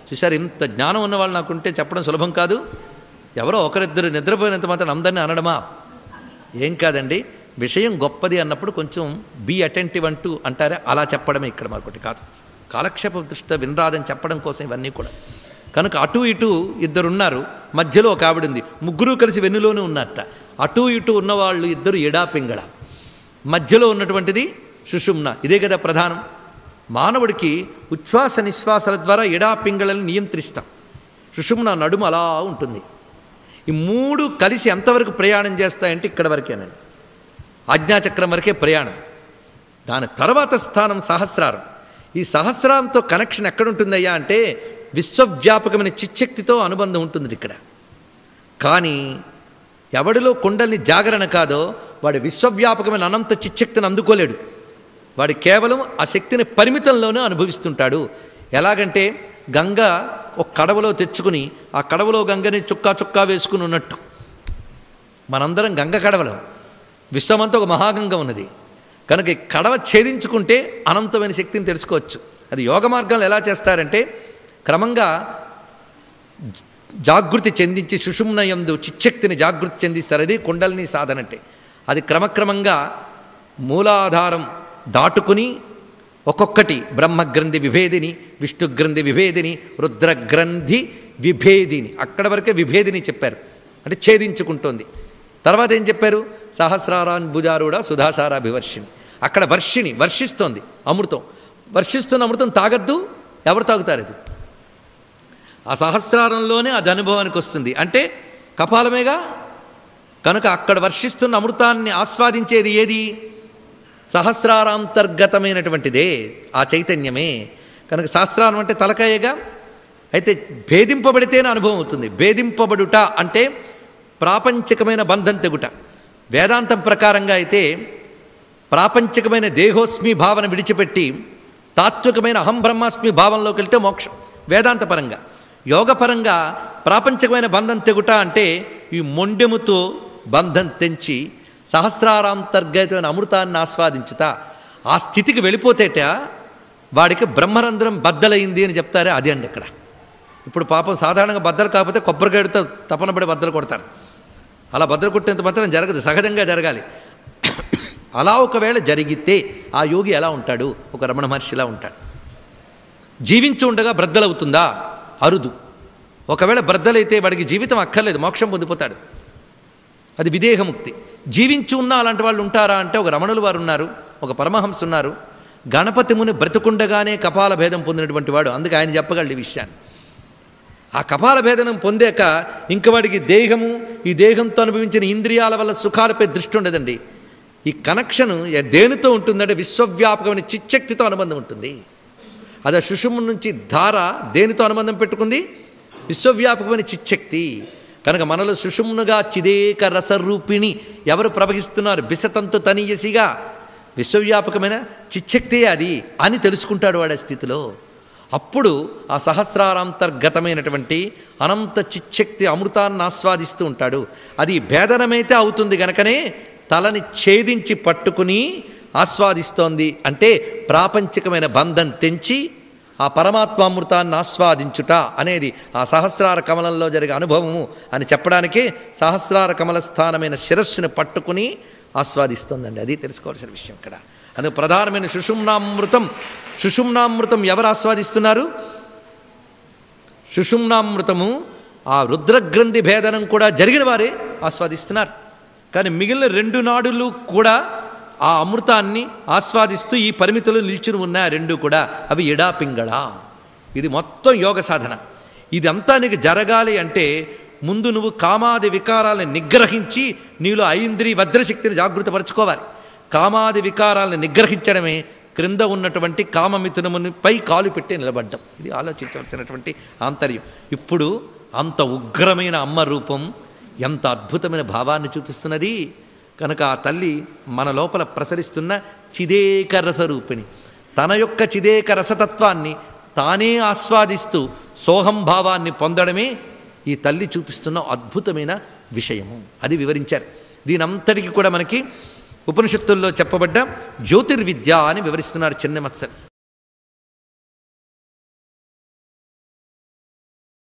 చూశారు ఇంత జ్ఞానం ఉన్న వాళ్ళు నాకుంటే చెప్పడం సులభం కాదు ఎవరో ఒకరిద్దరు నిద్రపోయినంత మాత్రం అందరినీ అనడమా ఏం కాదండి విషయం గొప్పది అన్నప్పుడు కొంచెం బీ అటెంటివ్ అంటూ అంటారే అలా చెప్పడమే ఇక్కడ మరొకటి కాదు కాలక్షేప దృష్ట్యా వినరాదని చెప్పడం కోసం ఇవన్నీ కూడా కనుక అటు ఇటు ఇద్దరున్నారు మధ్యలో ఒక ఆవిడ ఉంది ముగ్గురు కలిసి వెన్నులోనే ఉన్నారట అటు ఇటు ఉన్నవాళ్ళు ఇద్దరు ఎడా పింగళ మధ్యలో ఉన్నటువంటిది సుషుమ్న ఇదే కదా ప్రధానం మానవుడికి ఉచ్ఛ్వాస నిశ్వాసాల ద్వారా ఎడా పింగళని నియంత్రిస్తాం సుషుమ్న నడుము అలా ఉంటుంది ఈ మూడు కలిసి ఎంతవరకు ప్రయాణం చేస్తాయంటే ఇక్కడ వరకేనండి ఆజ్ఞాచక్రం వరకే ప్రయాణం దాని తర్వాత స్థానం సహస్రారం ఈ సహస్రారంతో కనెక్షన్ ఎక్కడుంటుందయ్యా అంటే విశ్వవ్యాపకమైన చిచ్చక్తితో అనుబంధం ఉంటుంది ఇక్కడ కానీ ఎవడిలో కుండల్ని జాగరణ కాదో వాడు విశ్వవ్యాపకమైన అనంత చిచ్చక్తిని అందుకోలేడు వాడు కేవలం ఆ శక్తిని పరిమితంలోనే అనుభవిస్తుంటాడు ఎలాగంటే గంగ ఒక కడవలో తెచ్చుకుని ఆ కడవలో గంగని చుక్కా చుక్కా వేసుకుని ఉన్నట్టు మనందరం గంగ కడవలం విశ్వమంతా ఒక మహాగంగ ఉన్నది కనుక ఈ కడవ ఛేదించుకుంటే అనంతమైన శక్తిని తెలుసుకోవచ్చు అది యోగ మార్గంలో ఎలా చేస్తారంటే క్రమంగా జాగృతి చెందించి సుషుమ్నయందు చిచ్చక్తిని జాగృతి చెందిస్తారు అది కుండలిని సాధన అంటే అది క్రమక్రమంగా మూలాధారం దాటుకుని ఒక్కొక్కటి బ్రహ్మగ్రంథి విభేదిని విష్ణుగ్రంథి విభేదిని రుద్రగ్రంథి విభేదిని అక్కడ వరకే విభేదిని చెప్పారు అంటే ఛేదించుకుంటోంది తర్వాత ఏం చెప్పారు సహస్రారాన్ భుజారూఢ సుధాసారాభివర్షిణి అక్కడ వర్షిణి వర్షిస్తోంది అమృతం వర్షిస్తున్న అమృతం తాగద్దు ఎవరు తాగుతారు ఇది ఆ సహస్రారంలోనే అది అనుభవానికి వస్తుంది అంటే కపాలమేగా కనుక అక్కడ వర్షిస్తున్న అమృతాన్ని ఆస్వాదించేది ఏది సహస్రారాంతర్గతమైనటువంటిదే ఆ చైతన్యమే కనుక సహస్రారం అంటే తలకాయగా అయితే భేదింపబడితేనే అనుభవం అవుతుంది భేదింపబడుట అంటే ప్రాపంచికమైన బంధం తెగుట వేదాంతం ప్రకారంగా అయితే ప్రాపంచికమైన దేహోస్మి భావన విడిచిపెట్టి తాత్వికమైన అహం బ్రహ్మాస్మి భావంలోకి వెళ్తే మోక్షం వేదాంతపరంగా యోగపరంగా ప్రాపంచికమైన బంధం తెగుట అంటే ఈ మొండెముతో బంధం తెంచి సహస్రారాంతర్గతమైన అమృతాన్ని ఆస్వాదించుట ఆ స్థితికి వెళ్ళిపోతేట వాడికి బ్రహ్మరంధ్రం బద్దలైంది అని చెప్తారే అది అండి ఇక్కడ ఇప్పుడు పాపం సాధారణంగా బద్దలు కాకపోతే కొబ్బరికాయతో తపన పడి బద్దలు కొడతారు అలా బద్దలు కొట్టేంత మాత్రం జరగదు సహజంగా జరగాలి అలా ఒకవేళ జరిగితే ఆ యోగి ఎలా ఉంటాడు ఒక రమణ మహర్షిలా ఉంటాడు జీవించి ఉండగా బ్రద్దలవుతుందా అరుదు ఒకవేళ బ్రద్దలైతే వాడికి జీవితం అక్కర్లేదు మోక్షం పొందిపోతాడు అది విదేహముక్తి జీవించి ఉన్న అలాంటి వాళ్ళు ఉంటారా అంటే ఒక రమణులు వారు ఉన్నారు ఒక పరమహంస ఉన్నారు గణపతి ముని బ్రతుకుండగానే కపాల భేదం పొందినటువంటి వాడు అందుకే ఆయన చెప్పగలడు ఈ విషయాన్ని ఆ కపాల భేదనం పొందాక ఇంక వాడికి దేహము ఈ దేహంతో అనుభవించిన ఇంద్రియాల వల్ల సుఖాలపై దృష్టి ఉండదండి ఈ కనెక్షన్ దేనితో ఉంటుందంటే విశ్వవ్యాపకమైన చిచ్చక్తితో అనుబంధం ఉంటుంది అది ఆ సుషుము నుంచి ధార దేనితో అనుబంధం పెట్టుకుంది విశ్వవ్యాపకమైన చిచ్చక్తి కనుక మనలో సుషుమ్నుగా చిదేక రసరూపిణి ఎవరు ప్రవహిస్తున్నారు బిసతంతు తనీయసిగా విశ్వవ్యాపకమైన చిచ్చక్తే అది అని తెలుసుకుంటాడు వాడి స్థితిలో అప్పుడు ఆ సహస్రారాంతర్గతమైనటువంటి అనంత చిచ్చక్తి అమృతాన్ని ఆస్వాదిస్తూ ఉంటాడు అది భేదనమైతే అవుతుంది గనకనే తలని ఛేదించి పట్టుకుని ఆస్వాదిస్తోంది అంటే ప్రాపంచికమైన బంధం తెంచి ఆ పరమాత్మామృతాన్ని ఆస్వాదించుట అనేది ఆ సహస్రార కమలంలో జరిగే అనుభవము అని చెప్పడానికే సహస్రార కమల స్థానమైన శిరస్సుని పట్టుకుని ఆస్వాదిస్తోందండి అది తెలుసుకోవాల్సిన విషయం ఇక్కడ అందుకు ప్రధానమైన సుషుమ్నామృతం సుషుమ్నామృతం ఎవరు ఆస్వాదిస్తున్నారు సుషుమ్నామృతము ఆ రుద్రగ్రంథి భేదనం కూడా జరిగిన వారే ఆస్వాదిస్తున్నారు కానీ మిగిలిన రెండు నాడులు కూడా ఆ అమృతాన్ని ఆస్వాదిస్తూ ఈ పరిమితులు నిల్చుని ఉన్నాయి ఆ రెండు కూడా అవి ఎడా పింగళ ఇది మొత్తం యోగ సాధన ఇదంతా నీకు జరగాలి అంటే ముందు నువ్వు కామాది వికారాలను నిగ్రహించి నీలో ఐంద్రి వజ్రశక్తిని జాగృతపరచుకోవాలి కామాది వికారాలను నిగ్రహించడమే క్రింద ఉన్నటువంటి కామమిథునమునిపై కాలు పెట్టి నిలబడ్డం ఇది ఆలోచించవలసినటువంటి ఆంతర్యం ఇప్పుడు అంత ఉగ్రమైన అమ్మ రూపం ఎంత అద్భుతమైన భావాన్ని చూపిస్తున్నది కనుక ఆ తల్లి మన లోపల ప్రసరిస్తున్న చిదేక రసరూపిణి తన యొక్క చిదేక రసతత్వాన్ని తానే ఆస్వాదిస్తూ సోహం భావాన్ని పొందడమే ఈ తల్లి చూపిస్తున్న అద్భుతమైన విషయము అది వివరించారు దీనంతటికి కూడా మనకి ఉపనిషత్తుల్లో చెప్పబడ్డ జ్యోతిర్విద్య అని వివరిస్తున్నారు చిన్న మత్సరి